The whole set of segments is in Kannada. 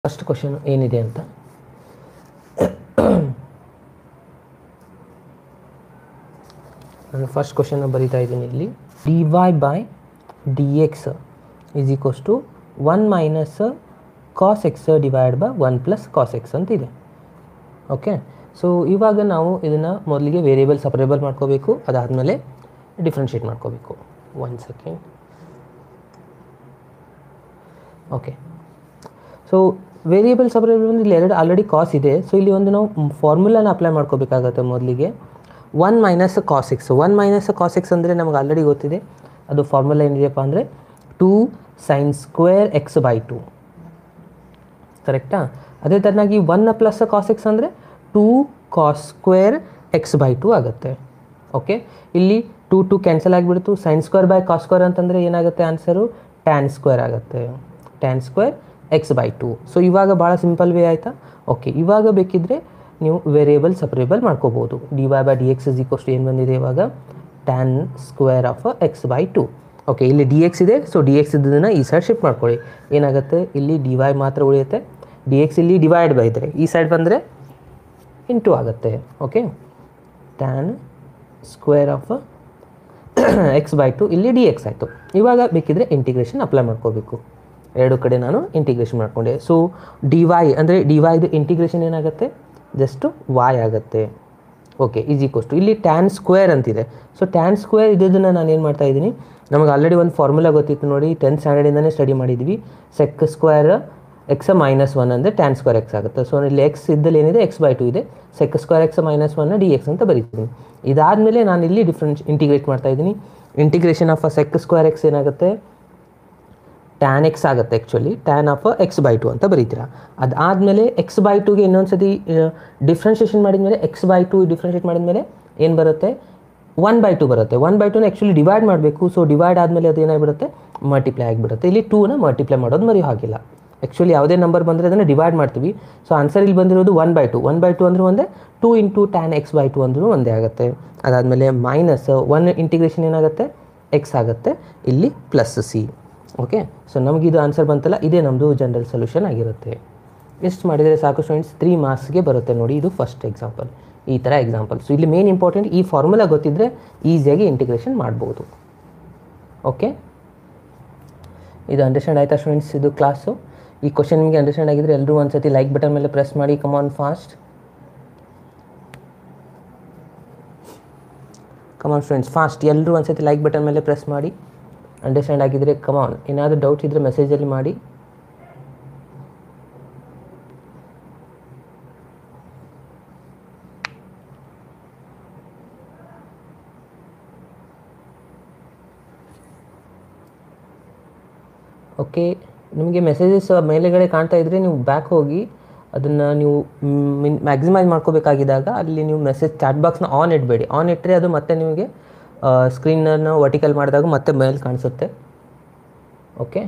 ಫಸ್ಟ್ ಕ್ವಶನ್ ಏನಿದೆ ಅಂತ ನಾನು ಫಸ್ಟ್ ಕ್ವಶನ್ನ ಬರಿತಾ ಇದ್ದೀನಿ ಇಲ್ಲಿ d y by d x is equals to one minus cos x divide by one plus cos x ಅಂತ ಇದೆ ಓಕೆ ಸೊ ಇವಾಗ ನಾವು ಇದನ್ನು ಮೊದಲಿಗೆ ವೇರಿಯೇಬಲ್ ಸಪ್ರೇಬಲ್ ಮಾಡ್ಕೋಬೇಕು ಅದಾದಮೇಲೆ ಡಿಫ್ರೆನ್ಷಿಯೇಟ್ ಮಾಡ್ಕೋಬೇಕು one second okay so variable separable ಒಂದು ಇಲ್ಲಿ ಎರಡು ಆಲ್ರೆಡಿ ಕಾಸ್ ಇದೆ ಸೊ ಇಲ್ಲಿ ಒಂದು ನಾವು ಫಾರ್ಮುಲಾನ ಅಪ್ಲೈ ಮಾಡ್ಕೋಬೇಕಾಗತ್ತೆ ಮೊದಲಿಗೆ one minus cos x one minus cos x ಅಂದರೆ ನಮಗೆ ಆಲ್ರೆಡಿ ಗೊತ್ತಿದೆ ಅದು ಫಾರ್ಮುಲಾ ಏನಿದೆಯಪ್ಪ ಅಂದರೆ two sine square x by two ಕರೆಕ್ಟಾ ಅದೇ ಥರನಾಗಿ ಒನ್ ಪ್ಲಸ್ ಕಾಸ್ ಎಕ್ಸ್ ಅಂದರೆ two cos square x by two ಆಗುತ್ತೆ ಓಕೆ ಇಲ್ಲಿ ಟೂ ಟು ಕ್ಯಾನ್ಸಲ್ ಆಗಿಬಿಡ್ತು sine square by cos square ಅಂತಂದರೆ ಏನಾಗುತ್ತೆ ಆನ್ಸರು ಟ್ಯಾನ್ ಸ್ಕ್ವೇರ್ ಆಗುತ್ತೆ tan square x by two so ಇವಾಗ ಭಾಳ ಸಿಂಪಲ್ ವೇ ಆಯಿತಾ ಓಕೆ ಇವಾಗ ಬೇಕಿದ್ದರೆ ನೀವು ವೇರಿಯೇಬಲ್ ಸಪ್ರೇಬಲ್ ಮಾಡ್ಕೋಬೋದು d y by d x is equals to ಏನು ಬಂದಿದೆ ಇವಾಗ tan square of x by two okay ಇಲ್ಲಿ ಡಿ ಎಕ್ಸ್ ಇದೆ ಸೊ ಡಿ ಎಕ್ಸ್ ಇದ್ದದನ್ನು ಈ ಸೈಡ್ ಶಿಫ್ಟ್ ಮಾಡ್ಕೊಳ್ಳಿ ಏನಾಗುತ್ತೆ ಇಲ್ಲಿ ಡಿ ವೈ ಮಾತ್ರ ಉಳಿಯುತ್ತೆ ಡಿ ಎಕ್ಸ್ ಇಲ್ಲಿ ಡಿವೈಡ್ ಬೈ ಇದ್ರೆ ಈ ಸೈಡ್ ಬಂದರೆ ಇಂಟು ಆಗುತ್ತೆ okay tan square of x by two ಇಲ್ಲಿ ಡಿ ಎಕ್ಸ್ ಆಯಿತು ಇವಾಗ ಬೇಕಿದ್ರೆ ಇಂಟಿಗ್ರೇಷನ್ ಅಪ್ಲೈ ಮಾಡ್ಕೋಬೇಕು ಎರಡು ಕಡೆ ನಾನು ಇಂಟಿಗ್ರೇಷನ್ ಮಾಡ್ಕೊಂಡೆ ಸೊ ಡಿ ವೈ ಅಂದರೆ ಡಿ ವೈದು ಇಂಟಿಗ್ರೇಷನ್ ಏನಾಗುತ್ತೆ ಜಸ್ಟು ವಾಯ್ ಆಗುತ್ತೆ ಓಕೆ ಈಸ್ ಈಕ್ವಸ್ ಟು ಇಲ್ಲಿ ಟ್ಯಾನ್ ಸ್ಕ್ವೇರ್ ಅಂತಿದೆ ಸೊ ಟ್ಯಾನ್ ಸ್ಕ್ವೇರ್ ಇದ್ದದನ್ನು ನಾನು ಏನು ಮಾಡ್ತಾ ಇದ್ದೀನಿ ನಮಗೆ ಆಲ್ರೆಡಿ ಒಂದು ಫಾರ್ಮುಲಾ ಗೊತ್ತಿತ್ತು ನೋಡಿ ಟೆಂತ್ ಸ್ಟ್ಯಾಂಡರ್ಡಿಂದನೇ ಸ್ಟಡಿ ಮಾಡಿದ್ವಿ sec square x minus one ಅಂದರೆ ಟ್ಯಾನ್ ಸ್ಕ್ವೇರ್ ಎಕ್ಸ್ ಆಗುತ್ತೆ ಸೊ ಇಲ್ಲಿ ಎಕ್ಸ್ ಇದ್ದಲ್ಲಿ ಏನಿದೆ ಎಕ್ಸ್ ಬೈ ಟು ಇದೆ ಸೆಕ್ ಸ್ಕ್ವೇರ್ ಎಕ್ಸ್ ಮೈನಸ್ ಒನ್ನ ಡಿ ಎಕ್ಸ್ ಅಂತ ಬರೀತೀನಿ ಇದಾದಮೇಲೆ ನಾನು ಇಲ್ಲಿ ಡಿಫ್ರೆನ್ಸ್ ಇಂಟಿಗ್ರೇಟ್ ಮಾಡ್ತಾ ಇದ್ದೀನಿ integration of a sec square x ಏನಾಗುತ್ತೆ ಟ್ಯಾನ್ ಎಕ್ಸ್ ಆಗುತ್ತೆ actually tan of x by two ಅಂತ ಬರೀತೀರಾ ಅದಾದಮೇಲೆ ಎಕ್ಸ್ ಬೈ ಟುಗೆ ಇನ್ನೊಂದು ಸತಿ ಡಿಫ್ರೆನ್ಷಿಯೇಷನ್ ಮಾಡಿದ್ಮೇಲೆ ಎಕ್ಸ್ ಬೈ ಟು ಡಿಫ್ರೆನ್ಷಿಯೇಟ್ ಮಾಡಿದ್ಮೇಲೆ ಏನು ಬರುತ್ತೆ ಒನ್ ಬೈ ಟು ಬರುತ್ತೆ ಒನ್ ಬೈ ಟೂನ ಆ್ಯಕ್ಚುಲಿ ಡಿವೈಡ್ ಮಾಡಬೇಕು ಸೊ ಡಿವೈಡ್ ಆದಮೇಲೆ ಅದು ಏನಾಗ್ಬಿಡುತ್ತೆ ಮಲ್ಟಿಪ್ಲೈ ಆಗಿಬಿಡುತ್ತೆ ಇಲ್ಲಿ ಟೂನ ಮಲ್ಟಿಪ್ಲೈ ಮಾಡೋದು ಮರೆಯೋ ಹಾಗಿಲ್ಲ ಆ್ಯಕ್ಚುಲಿ ಯಾವುದೇ ನಂಬರ್ ಬಂದರೆ ಅದನ್ನು ಡಿವೈಡ್ ಮಾಡ್ತೀವಿ ಸೊ ಆನ್ಸರ್ ಇಲ್ಲಿ ಬಂದಿರೋದು one by two one by two ಅಂದರೆ ಒಂದೇ two into tan x by two ಅಂದ್ರೂ ಒಂದೇ ಆಗುತ್ತೆ ಅದಾದಮೇಲೆ ಮೈನಸ್ ಒನ್ ಇಂಟಿಗ್ರೇಷನ್ ಏನಾಗುತ್ತೆ ಎಕ್ಸ್ ಆಗುತ್ತೆ ಇಲ್ಲಿ ಪ್ಲಸ್ ಸಿ ಓಕೆ ಸೊ ನಮಗಿದು ಆನ್ಸರ್ ಬಂತಲ್ಲ ಇದೇ ನಮ್ಮದು ಜನರಲ್ ಸೊಲ್ಯೂಷನ್ ಆಗಿರುತ್ತೆ ಎಷ್ಟು ಮಾಡಿದರೆ ಸಾಕು ಸ್ಟೂಡೆಂಟ್ಸ್ ತ್ರೀ ಮಾರ್ಕ್ಸ್ಗೆ ಬರುತ್ತೆ ನೋಡಿ ಇದು ಫಸ್ಟ್ ಎಕ್ಸಾಂಪಲ್ ಈ ಥರ ಎಕ್ಸಾಂಪಲ್ ಸೊ ಇಲ್ಲಿ ಮೇನ್ ಇಂಪಾರ್ಟೆಂಟ್ ಈ ಫಾರ್ಮುಲಾ ಗೊತ್ತಿದ್ದರೆ ಈಸಿಯಾಗಿ ಇಂಟಿಗ್ರೇಷನ್ ಮಾಡ್ಬೋದು ಓಕೆ ಇದು ಅಂಡರ್ಸ್ಟ್ಯಾಂಡ್ ಆಯಿತಾ ಸ್ಟೂಡೆಂಟ್ಸ್ ಇದು ಕ್ಲಾಸು ಈ ಕ್ವಶನ್ ನಿಮಗೆ ಅಂಡರ್ಸ್ಟ್ಯಾಂಡ್ ಆಗಿದ್ರೆ ಎಲ್ಲರೂ ಒಂದು ಸತಿ ಲೈಕ್ ಬಟನ್ ಮೇಲೆ ಪ್ರೆಸ್ ಮಾಡಿ come on fast come on students fast ಎಲ್ಲರೂ ಒಂದು ಸತಿ ಲೈಕ್ ಬಟನ್ ಮೇಲೆ ಪ್ರೆಸ್ ಮಾಡಿ ಅಂಡರ್ಸ್ಟ್ಯಾಂಡ್ ಆಗಿದ್ರೆ ಕಮಾನ್ ಏನಾದರೂ ಡೌಟ್ ಇದ್ದರೆ ಮೆಸೇಜಲ್ಲಿ ಮಾಡಿ ಓಕೆ ನಿಮಗೆ ಮೆಸೇಜಸ್ ಮೇಲೆಗಡೆ ಕಾಣ್ತಾ ಇದ್ದರೆ ನೀವು ಬ್ಯಾಕ್ ಹೋಗಿ ಅದನ್ನು ನೀವು ಮಿನ್ ಮ್ಯಾಕ್ಸಿಮೈಸ್ ಮಾಡ್ಕೋಬೇಕಾಗಿದ್ದಾಗ ಅಲ್ಲಿ ನೀವು ಮೆಸೇಜ್ ಚಾಟ್ ಬಾಕ್ಸ್ನ ಆನ್ ಇಡಬೇಡಿ ಆನ್ ಇಟ್ಟರೆ ಅದು ಮತ್ತೆ ನಿಮಗೆ ಸ್ಕ್ರೀನನ್ನು ವರ್ಟಿಕಲ್ ಮಾಡಿದಾಗ ಮತ್ತೆ ಮೇಲ್ ಕಾಣಿಸುತ್ತೆ ಓಕೆ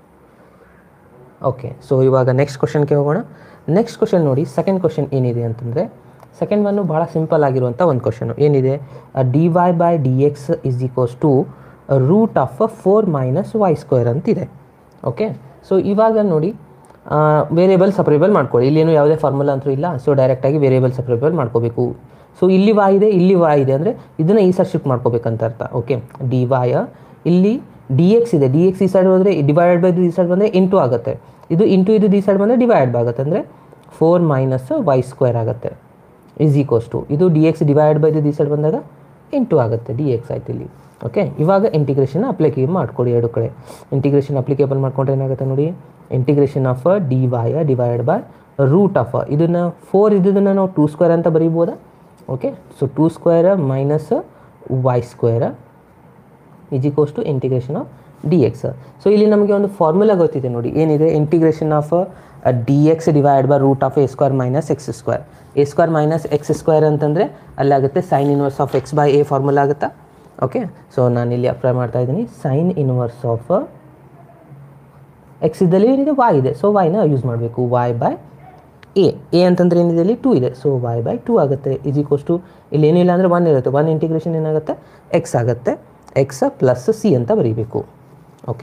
ಓಕೆ ಸೊ ಇವಾಗ ನೆಕ್ಸ್ಟ್ ಕ್ವಶನ್ಗೆ ಹೋಗೋಣ ನೆಕ್ಸ್ಟ್ ಕ್ವಶನ್ ನೋಡಿ ಸೆಕೆಂಡ್ ಕ್ವಶನ್ ಏನಿದೆ ಅಂತಂದರೆ ಸೆಕೆಂಡ್ ಒನ್ನು ಭಾಳ ಸಿಂಪಲ್ ಆಗಿರುವಂಥ ಒಂದು ಕ್ವಶನು ಏನಿದೆ d y by d x is equals to root of four minus y square ಅಂತಿದೆ ಓಕೆ ಸೊ ಇವಾಗ ನೋಡಿ ವೇರಿಯೇಬಲ್ ಸಪ್ರೇಬಲ್ ಮಾಡ್ಕೊಳ್ಳಿ ಇಲ್ಲೇನು ಯಾವುದೇ ಫಾರ್ಮುಲಾ ಅಂತೂ ಇಲ್ಲ ಸೊ ಡೈರೆಕ್ಟಾಗಿ ವೇರಿಯೇಬಲ್ ಸಪ್ರೇಬಲ್ ಮಾಡ್ಕೋಬೇಕು ಸೊ ಇಲ್ಲಿ ವಾಯ್ ಇದೆ ಇಲ್ಲಿ ವಾಯ್ ಇದೆ ಅಂದರೆ ಇದನ್ನು ಈ ಸೈಡ್ ಶಿಫ್ಟ್ ಮಾಡ್ಕೋಬೇಕಂತ ಅರ್ಥ ಓಕೆ ಡಿ ವಾಯ ಇಲ್ಲಿ ಡಿ ಎಕ್ಸ್ ಇದೆ ಡಿ ಎಕ್ಸ್ ಈ ಸೈಡ್ ಹೋದರೆ ಡಿವೈಡೆಡ್ ಬೈ ಈ ಸೈಡ್ ಬಂದರೆ ಇಂಟು ಆಗುತ್ತೆ ಇದು ಇಂಟು ಇದು ಈ ಸೈಡ್ ಬಂದರೆ ಡಿವೈಡ್ ಆಗುತ್ತೆ ಅಂದರೆ ಫೋರ್ ಮೈನಸ್ ವೈ ಸ್ಕ್ವೇರ್ ಆಗುತ್ತೆ ಈಸ್ ಈಕ್ವಸ್ ಟು ಇದು ಡಿ ಎಕ್ಸ್ ಡಿವೈಡ್ ಬೈ ಈ ಸೈಡ್ ಬಂದಾಗ ಇಂಟು ಆಗುತ್ತೆ ಡಿ ಎಕ್ಸ್ ಆಯ್ತು ಇಲ್ಲಿ ಓಕೆ ಇವಾಗ ಇಂಟಿಗ್ರೇಷನ್ ಅಪ್ಲಿಕೇಬಲ್ ಮಾಡ್ಕೊಡಿ ಎರಡು ಕಡೆ ಇಂಟಿಗ್ರೇಷನ್ ಅಪ್ಲಿಕೇಬಲ್ ಮಾಡ್ಕೊಂಡ್ರೆ ಏನಾಗುತ್ತೆ ನೋಡಿ integration of d y divide by root of ಇದನ್ನು ಫೋರ್ ಇದ್ದದನ್ನು ನಾವು ಟೂ ಸ್ಕ್ವೇರ್ ಅಂತ ಬರೀಬೋದಾ okay so two square minus y square is equals to integration of d x so ಇಲ್ಲಿ ನಮಗೆ ಒಂದು ಫಾರ್ಮುಲಾ ಗೊತ್ತಿದೆ ನೋಡಿ ಏನಿದೆ integration of d x divide by root of a square minus x square a square minus x square ಅಂತಂದರೆ ಅಲ್ಲಾಗುತ್ತೆ sine inverse of x by a formula ಆಗುತ್ತಾ ಓಕೆ ಸೊ ನಾನಿಲ್ಲಿ ಅಪ್ಲೈ ಮಾಡ್ತಾ ಇದ್ದೀನಿ ಸೈನ್ ಇನ್ವರ್ಸ್ ಆಫ್ ಎಕ್ಸ್ ಇದ್ದಲ್ಲಿ ಏನಿದೆ ವಾಯ್ ಇದೆ ಸೊ ವಾಯ್ನ ಯೂಸ್ ಮಾಡಬೇಕು ವಾಯ್ ಬೈ ಎ ಎ ಅಂತಂದ್ರೆ ಏನಿದೆ ಇಲ್ಲಿ ಟೂ ಇದೆ ಸೊ ವಾಯ್ ಬೈ ಟೂ ಆಗುತ್ತೆ ಇಸ್ ಈಕ್ವಸ್ ಟು ಇಲ್ಲಿ ಏನಿಲ್ಲ ಅಂದರೆ ಒನ್ ಇರುತ್ತೆ ಒನ್ ಇಂಟಿಗ್ರೇಷನ್ ಏನಾಗುತ್ತೆ ಎಕ್ಸ್ ಆಗುತ್ತೆ ಎಕ್ಸ್ ಪ್ಲಸ್ ಸಿ ಅಂತ ಬರೀಬೇಕು ಓಕೆ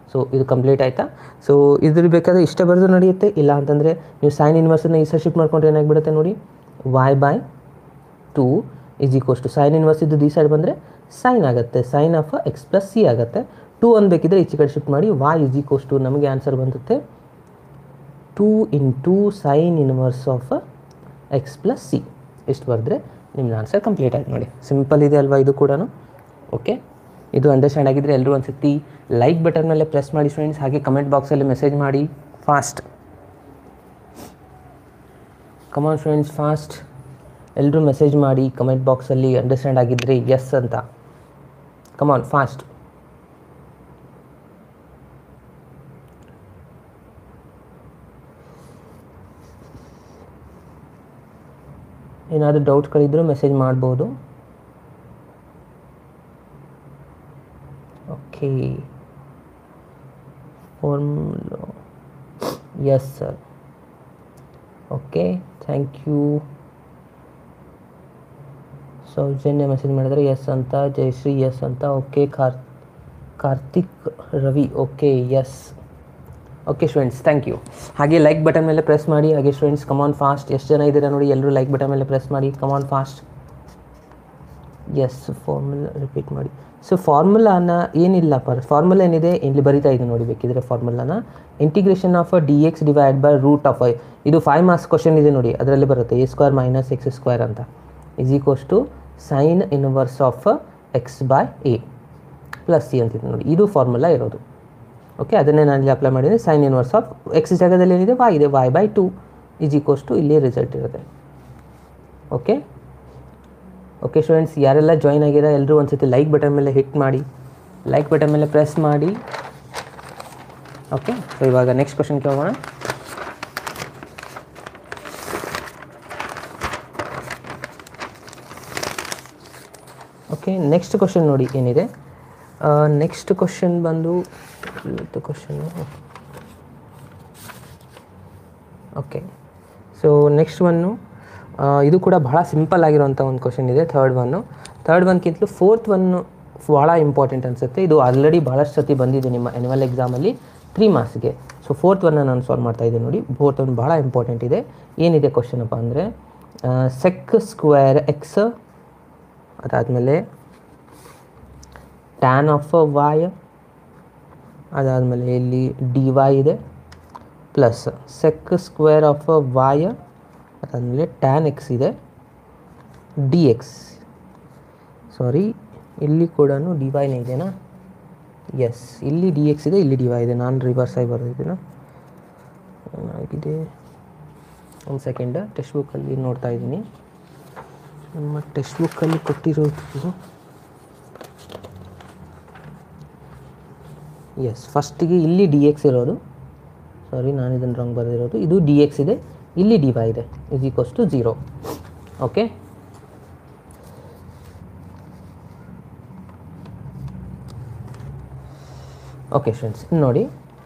ಸೊ ಇದು ಕಂಪ್ಲೀಟ್ ಆಯಿತಾ ಸೊ ಇದ್ರ ಬೇಕಾದ್ರೆ ಇಷ್ಟ ಬರೆದು ನಡೆಯುತ್ತೆ ಇಲ್ಲ ಅಂತಂದರೆ ನೀವು ಸೈನ್ ಇನ್ವರ್ಸನ್ನು ಈ ಸೈಡ್ ಶಿಫ್ಟ್ ಮಾಡ್ಕೊಂಡ್ರೆ ಏನಾಗ್ಬಿಡುತ್ತೆ ನೋಡಿ y by two is equals to sine inverse ಇದ್ದು ಈ ಸೈಡ್ ಬಂದರೆ ಸೈನ್ ಆಗುತ್ತೆ sine of x plus c ಆಗುತ್ತೆ ಟು ಅನ್ಬೇಕಿದ್ರೆ ಈಚೆ ಕಡೆ ಶಿಫ್ಟ್ ಮಾಡಿ ವೈ ಇಸ್ ಈಕ್ವಸ್ ಟು ನಮಗೆ ಆನ್ಸರ್ ಬಂದುತ್ತೆ two into sine inverse of x plus c ಇಷ್ಟು ಬರೆದ್ರೆ ನಿಮ್ಮ ಆನ್ಸರ್ ಕಂಪ್ಲೀಟ್ ಆಯ್ತು ನೋಡಿ ಸಿಂಪಲ್ ಇದೆ ಅಲ್ವಾ ಇದು ಕೂಡ ಓಕೆ ಇದು ಅಂಡರ್ಸ್ಟ್ಯಾಂಡ್ ಆಗಿದ್ರೆ ಎಲ್ಲರೂ ಒಂದು ಸತಿ ಲೈಕ್ ಬಟನ್ ಮೇಲೆ ಪ್ರೆಸ್ ಮಾಡಿ ಫ್ರೆಂಡ್ಸ್ ಹಾಗೆ ಕಮೆಂಟ್ ಬಾಕ್ಸಲ್ಲಿ ಮೆಸೇಜ್ ಮಾಡಿ ಫಾಸ್ಟ್ ಕಮಾನ್ ಫ್ರೆಂಡ್ಸ್ ಫಾಸ್ಟ್ ಎಲ್ಲರೂ ಮೆಸೇಜ್ ಮಾಡಿ ಕಮೆಂಟ್ ಬಾಕ್ಸಲ್ಲಿ ಅಂಡರ್ಸ್ಟ್ಯಾಂಡ್ ಆಗಿದ್ದರೆ ಎಸ್ ಅಂತ ಕಮಾನ್ ಫಾಸ್ಟ್ ಏನಾದರೂ ಡೌಟ್ಗಳಿದ್ದರೂ ಮೆಸೇಜ್ ಮಾಡ್ಬೋದು okay formula yes sir okay thank you Soujanya message ಮಾಡಿದರೆ ಎಸ್ ಅಂತ ಜಯಶ್ರೀ ಎಸ್ ಅಂತ ಓಕೆ ಕಾರ್ Karthik Ravi okay yes okay students thank you ಹಾಗೆ ಲೈಕ್ ಬಟನ್ ಮೇಲೆ ಪ್ರೆಸ್ ಮಾಡಿ ಹಾಗೆ ಸ್ಟೂಡೆಂಟ್ಸ್ ಕಮಾನ್ ಫಾಸ್ಟ್ ಎಷ್ಟು ಜನ ಇದ್ದೀರಾ ನೋಡಿ ಎಲ್ಲರೂ ಲೈಕ್ ಬಟನ್ ಮೇಲೆ ಪ್ರೆಸ್ ಮಾಡಿ come on fast yes formula repeat ಮಾಡಿ ಸೊ ಫಾರ್ಮುಲಾನ ಏನಿಲ್ಲ ಪರ್ ಫಾರ್ಮುಲಾ ಏನಿದೆ ಇಲ್ಲಿ ಬರಿತಾ ಇದೆ ನೋಡಿ ಬೇಕಿದ್ರೆ ಫಾರ್ಮುಲಾನ integration of d x divide by root of I ಇದು ಫೈವ್ ಮಾರ್ಕ್ಸ್ ಕ್ವಶನ್ ಇದೆ ನೋಡಿ ಅದರಲ್ಲಿ ಬರುತ್ತೆ a square minus x square ಅಂತ is equals to sine inverse of x by a plus c ಅಂತಿದೆ ನೋಡಿ ಇದು ಫಾರ್ಮುಲಾ ಇರೋದು ಓಕೆ ಅದನ್ನೇ ನಾನು ಇಲ್ಲಿ ಅಪ್ಲೈ ಮಾಡಿದರೆ ಸೈನ್ ಇನ್ವರ್ಸ್ ಆಫ್ ಎಕ್ಸ್ ಜಾಗದಲ್ಲಿ ಏನಿದೆ ವೈ ಇದೆ y by two is equals to ಇಲ್ಲಿ ರಿಸಲ್ಟ್ ಇರುತ್ತೆ ಓಕೆ ಓಕೆ ಸ್ಟೂಡೆಂಟ್ಸ್ ಯಾರೆಲ್ಲ ಜಾಯ್ನ್ ಆಗಿರೋ ಎಲ್ಲರೂ ಒಂದ್ಸತಿ ಲೈಕ್ ಬಟನ್ ಮೇಲೆ ಹಿಟ್ ಮಾಡಿ ಲೈಕ್ ಬಟನ್ ಮೇಲೆ ಪ್ರೆಸ್ ಮಾಡಿ ಓಕೆ ಸೊ ಇವಾಗ ನೆಕ್ಸ್ಟ್ ಕ್ವಶನ್ಗೆ ಹೋಗೋಣ ಓಕೆ ನೆಕ್ಸ್ಟ್ ಕ್ವಶನ್ ನೋಡಿ ಏನಿದೆ ನೆಕ್ಸ್ಟ್ ಕ್ವಶನ್ ಬಂದು question okay so next one ಇದು ಕೂಡ ಬಹಳ ಸಿಂಪಲ್ ಆಗಿರೋಂಥ ಒಂದು ಕ್ವಶನ್ ಇದೆ ಥರ್ಡ್ ಒನ್ನು ಥರ್ಡ್ ಒನ್ಗಿಂತಲೂ ಫೋರ್ತ್ ಒನ್ನು ಭಾಳ ಇಂಪಾರ್ಟೆಂಟ್ ಅನಿಸುತ್ತೆ ಇದು ಆಲ್ರೆಡಿ ಭಾಳಷ್ಟು ಸತಿ ಬಂದಿದೆ ನಿಮ್ಮ ಆ್ಯನ್ಯುವಲ್ ಎಕ್ಸಾಮಲ್ಲಿ ತ್ರೀ ಮಾರ್ಕ್ಸ್ಗೆ ಸೊ ಫೋರ್ತ್ ಒನ್ನ ನಾನು ಸಾಲ್ವ್ ಮಾಡ್ತಾ ಇದ್ದೀನಿ ನೋಡಿ ಫೋರ್ತ್ ಒನ್ ಭಾಳ ಇಂಪಾರ್ಟೆಂಟ್ ಇದೆ ಏನಿದೆ ಕ್ವಶನ್ ಅಪ್ಪ ಅಂದರೆ ಸೆಕ್ ಸ್ಕ್ವೇರ್ ಎಕ್ಸ್ ಅದಾದಮೇಲೆ ಟ್ಯಾನ್ ಆಫ್ ವಾಯ್ ಅದಾದಮೇಲೆ ಇಲ್ಲಿ ಡಿ ವೈ ಇದೆ plus sec square of y ಅದಾದಮೇಲೆ ಟ್ಯಾನ್ ಎಕ್ಸ್ ಇದೆ ಡಿ ಎಕ್ಸ್ ಸಾರಿ ಇಲ್ಲಿ ಕೂಡ ಡಿ ವೈನೇ ಇದೆನಾ ಎಸ್ ಇಲ್ಲಿ ಡಿ ಎಕ್ಸ್ ಇದೆ ಇಲ್ಲಿ ಡಿ ವೈ ಇದೆ ನಾನು ರಿವರ್ಸ್ ಆಗಿ ಬರೆದಿದ್ದೀನ ಏನಾಗಿದೆ ಒಂದು ಸೆಕೆಂಡ್ ಟೆಕ್ಸ್ಟ್ ಬುಕ್ಕಲ್ಲಿ ನೋಡ್ತಾ ಇದ್ದೀನಿ ನಮ್ಮ ಟೆಕ್ಸ್ಟ್ ಬುಕ್ಕಲ್ಲಿ ಕೊಟ್ಟಿರೋದು ಎಸ್ ಫಸ್ಟಿಗೆ ಇಲ್ಲಿ ಡಿ ಎಕ್ಸ್ ಇರೋದು ಸಾರಿ ನಾನು ಇದನ್ನು ರಾಂಗ್ ಬರೆದಿರೋದು ಇದು ಡಿ ಎಕ್ಸ್ ಇದೆ ಇಲ್ಲಿ ಡಿ ವೈ ಇದೆ is equals to zero okay okay friends ನೋಡಿ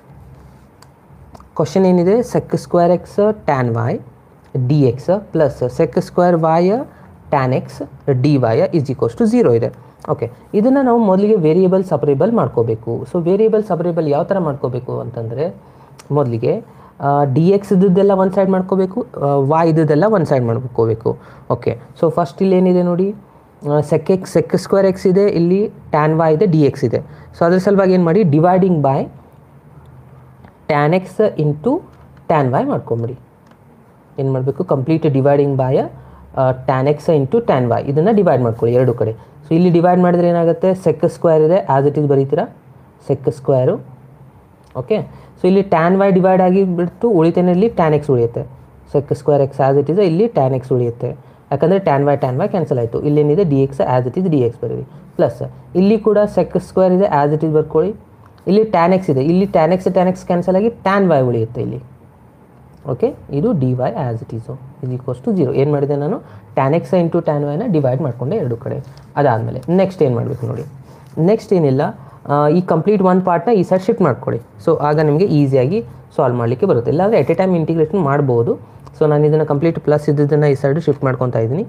ಕ್ವಶನ್ ಏನಿದೆ sec square x tan y d x plus sec square y tan x d y is equals to zero ಇದೆ ಓಕೆ ಇದನ್ನು ನಾವು ಮೊದಲಿಗೆ ವೇರಿಯೇಬಲ್ ಸಪರೇಬಲ್ ಮಾಡ್ಕೋಬೇಕು ಸೊ ವೇರಿಯೇಬಲ್ ಸಪರೇಬಲ್ ಯಾವ ಥರ ಮಾಡ್ಕೋಬೇಕು ಅಂತಂದರೆ ಮೊದಲಿಗೆ ಡಿ ಎಕ್ಸ್ ಇದ್ದದ್ದೆಲ್ಲ ಒಂದು ಸೈಡ್ ಮಾಡ್ಕೋಬೇಕು ವಾಯ್ ಇದ್ದದ್ದೆಲ್ಲ ಒಂದು ಸೈಡ್ ಮಾಡ್ಕೋಬೇಕು ಓಕೆ ಸೊ ಫಸ್ಟ್ ಇಲ್ಲಿ ಏನಿದೆ ನೋಡಿ sec x sec square x ಇದೆ ಇಲ್ಲಿ ಟ್ಯಾನ್ ವೈ ಇದೆ ಡಿ ಎಕ್ಸ್ ಇದೆ ಸೊ ಅದ್ರ ಸಲುವಾಗಿ ಏನು ಮಾಡಿ dividing by tan x into tan y ಮಾಡ್ಕೊಂಬಿಡಿ ಏನು ಮಾಡಬೇಕು complete dividing by tan x into tan y ಇದನ್ನು ಡಿವೈಡ್ ಮಾಡ್ಕೊಳ್ಳಿ ಎರಡು ಕಡೆ ಸೊ ಇಲ್ಲಿ ಡಿವೈಡ್ ಮಾಡಿದ್ರೆ ಏನಾಗುತ್ತೆ ಸೆಕ್ ಸ್ಕ್ವೇರ್ ಇದೆ ಆ್ಯಸ್ ಇಟ್ ಇಸ್ ಬರೀತೀರಾ ಸೆಕ್ ಸ್ಕ್ವೇರು ಓಕೆ ಸೊ ಇಲ್ಲಿ ಟ್ಯಾನ್ ವೈ ಡಿವೈಡ್ ಆಗಿ ಬಿಟ್ಟು ಉಳಿತೇನಲ್ಲಿ ಟ್ಯಾನ್ ಎಕ್ಸ್ ಉಳಿಯುತ್ತೆ sec square x as it is ಇಲ್ಲಿ ಟ್ಯಾನ್ ಎಕ್ಸ್ ಉಳಿಯುತ್ತೆ ಯಾಕಂದರೆ tan y tan y cancel ಆಯಿತು ಇಲ್ಲೇನಿದೆ d x as it is d x ಬರೀರಿ ಪ್ಲಸ್ ಇಲ್ಲಿ ಕೂಡ ಸೆಕ್ ಸ್ಕ್ವೇರ್ ಇದೆ ಆ್ಯಸ್ ಇಟ್ ಇಸ್ ಬರ್ಕೊಳ್ಳಿ ಇಲ್ಲಿ ಟ್ಯಾನ್ ಎಕ್ಸ್ ಇದೆ ಇಲ್ಲಿ tan x tan x cancel ಆಗಿ ಟ್ಯಾನ್ ವೈ ಉಳಿಯುತ್ತೆ ಇಲ್ಲಿ ಓಕೆ ಇದು d y as it is is equals to zero ಏನು ಮಾಡಿದೆ ನಾನು tan x into tan ವೈನ divide ಮಾಡಿಕೊಂಡೆ ಎರಡು ಕಡೆ ಅದಾದಮೇಲೆ ನೆಕ್ಸ್ಟ್ ಏನು ಮಾಡಬೇಕು ನೋಡಿ ನೆಕ್ಸ್ಟ್ ಏನಿಲ್ಲ ಆ, ಈ ಕಂಪ್ಲೀಟ್ ಒನ್ ಪಾರ್ಟ್ನ ಈ ಸೈಡ್ ಶಿಫ್ಟ್ ಮಾಡ್ಕೊಳ್ಳಿ ಸೊ ಆಗ ನಿಮಗೆ ಈಸಿಯಾಗಿ ಸಾಲ್ವ್ ಮಾಡಲಿಕ್ಕೆ ಬರುತ್ತೆ ಇಲ್ಲಾಂದರೆ ಎಟ್ ಎ ಟೈಮ್ ಇಂಟಿಗ್ರೇಷನ್ ಮಾಡ್ಬೋದು ಸೊ ನಾನು ಇದನ್ನು ಕಂಪ್ಲೀಟ್ ಪ್ಲಸ್ ಇದ್ದದನ್ನು ಈ ಸೈಡ್ ಶಿಫ್ಟ್ ಮಾಡ್ಕೊತಾ ಇದ್ದೀನಿ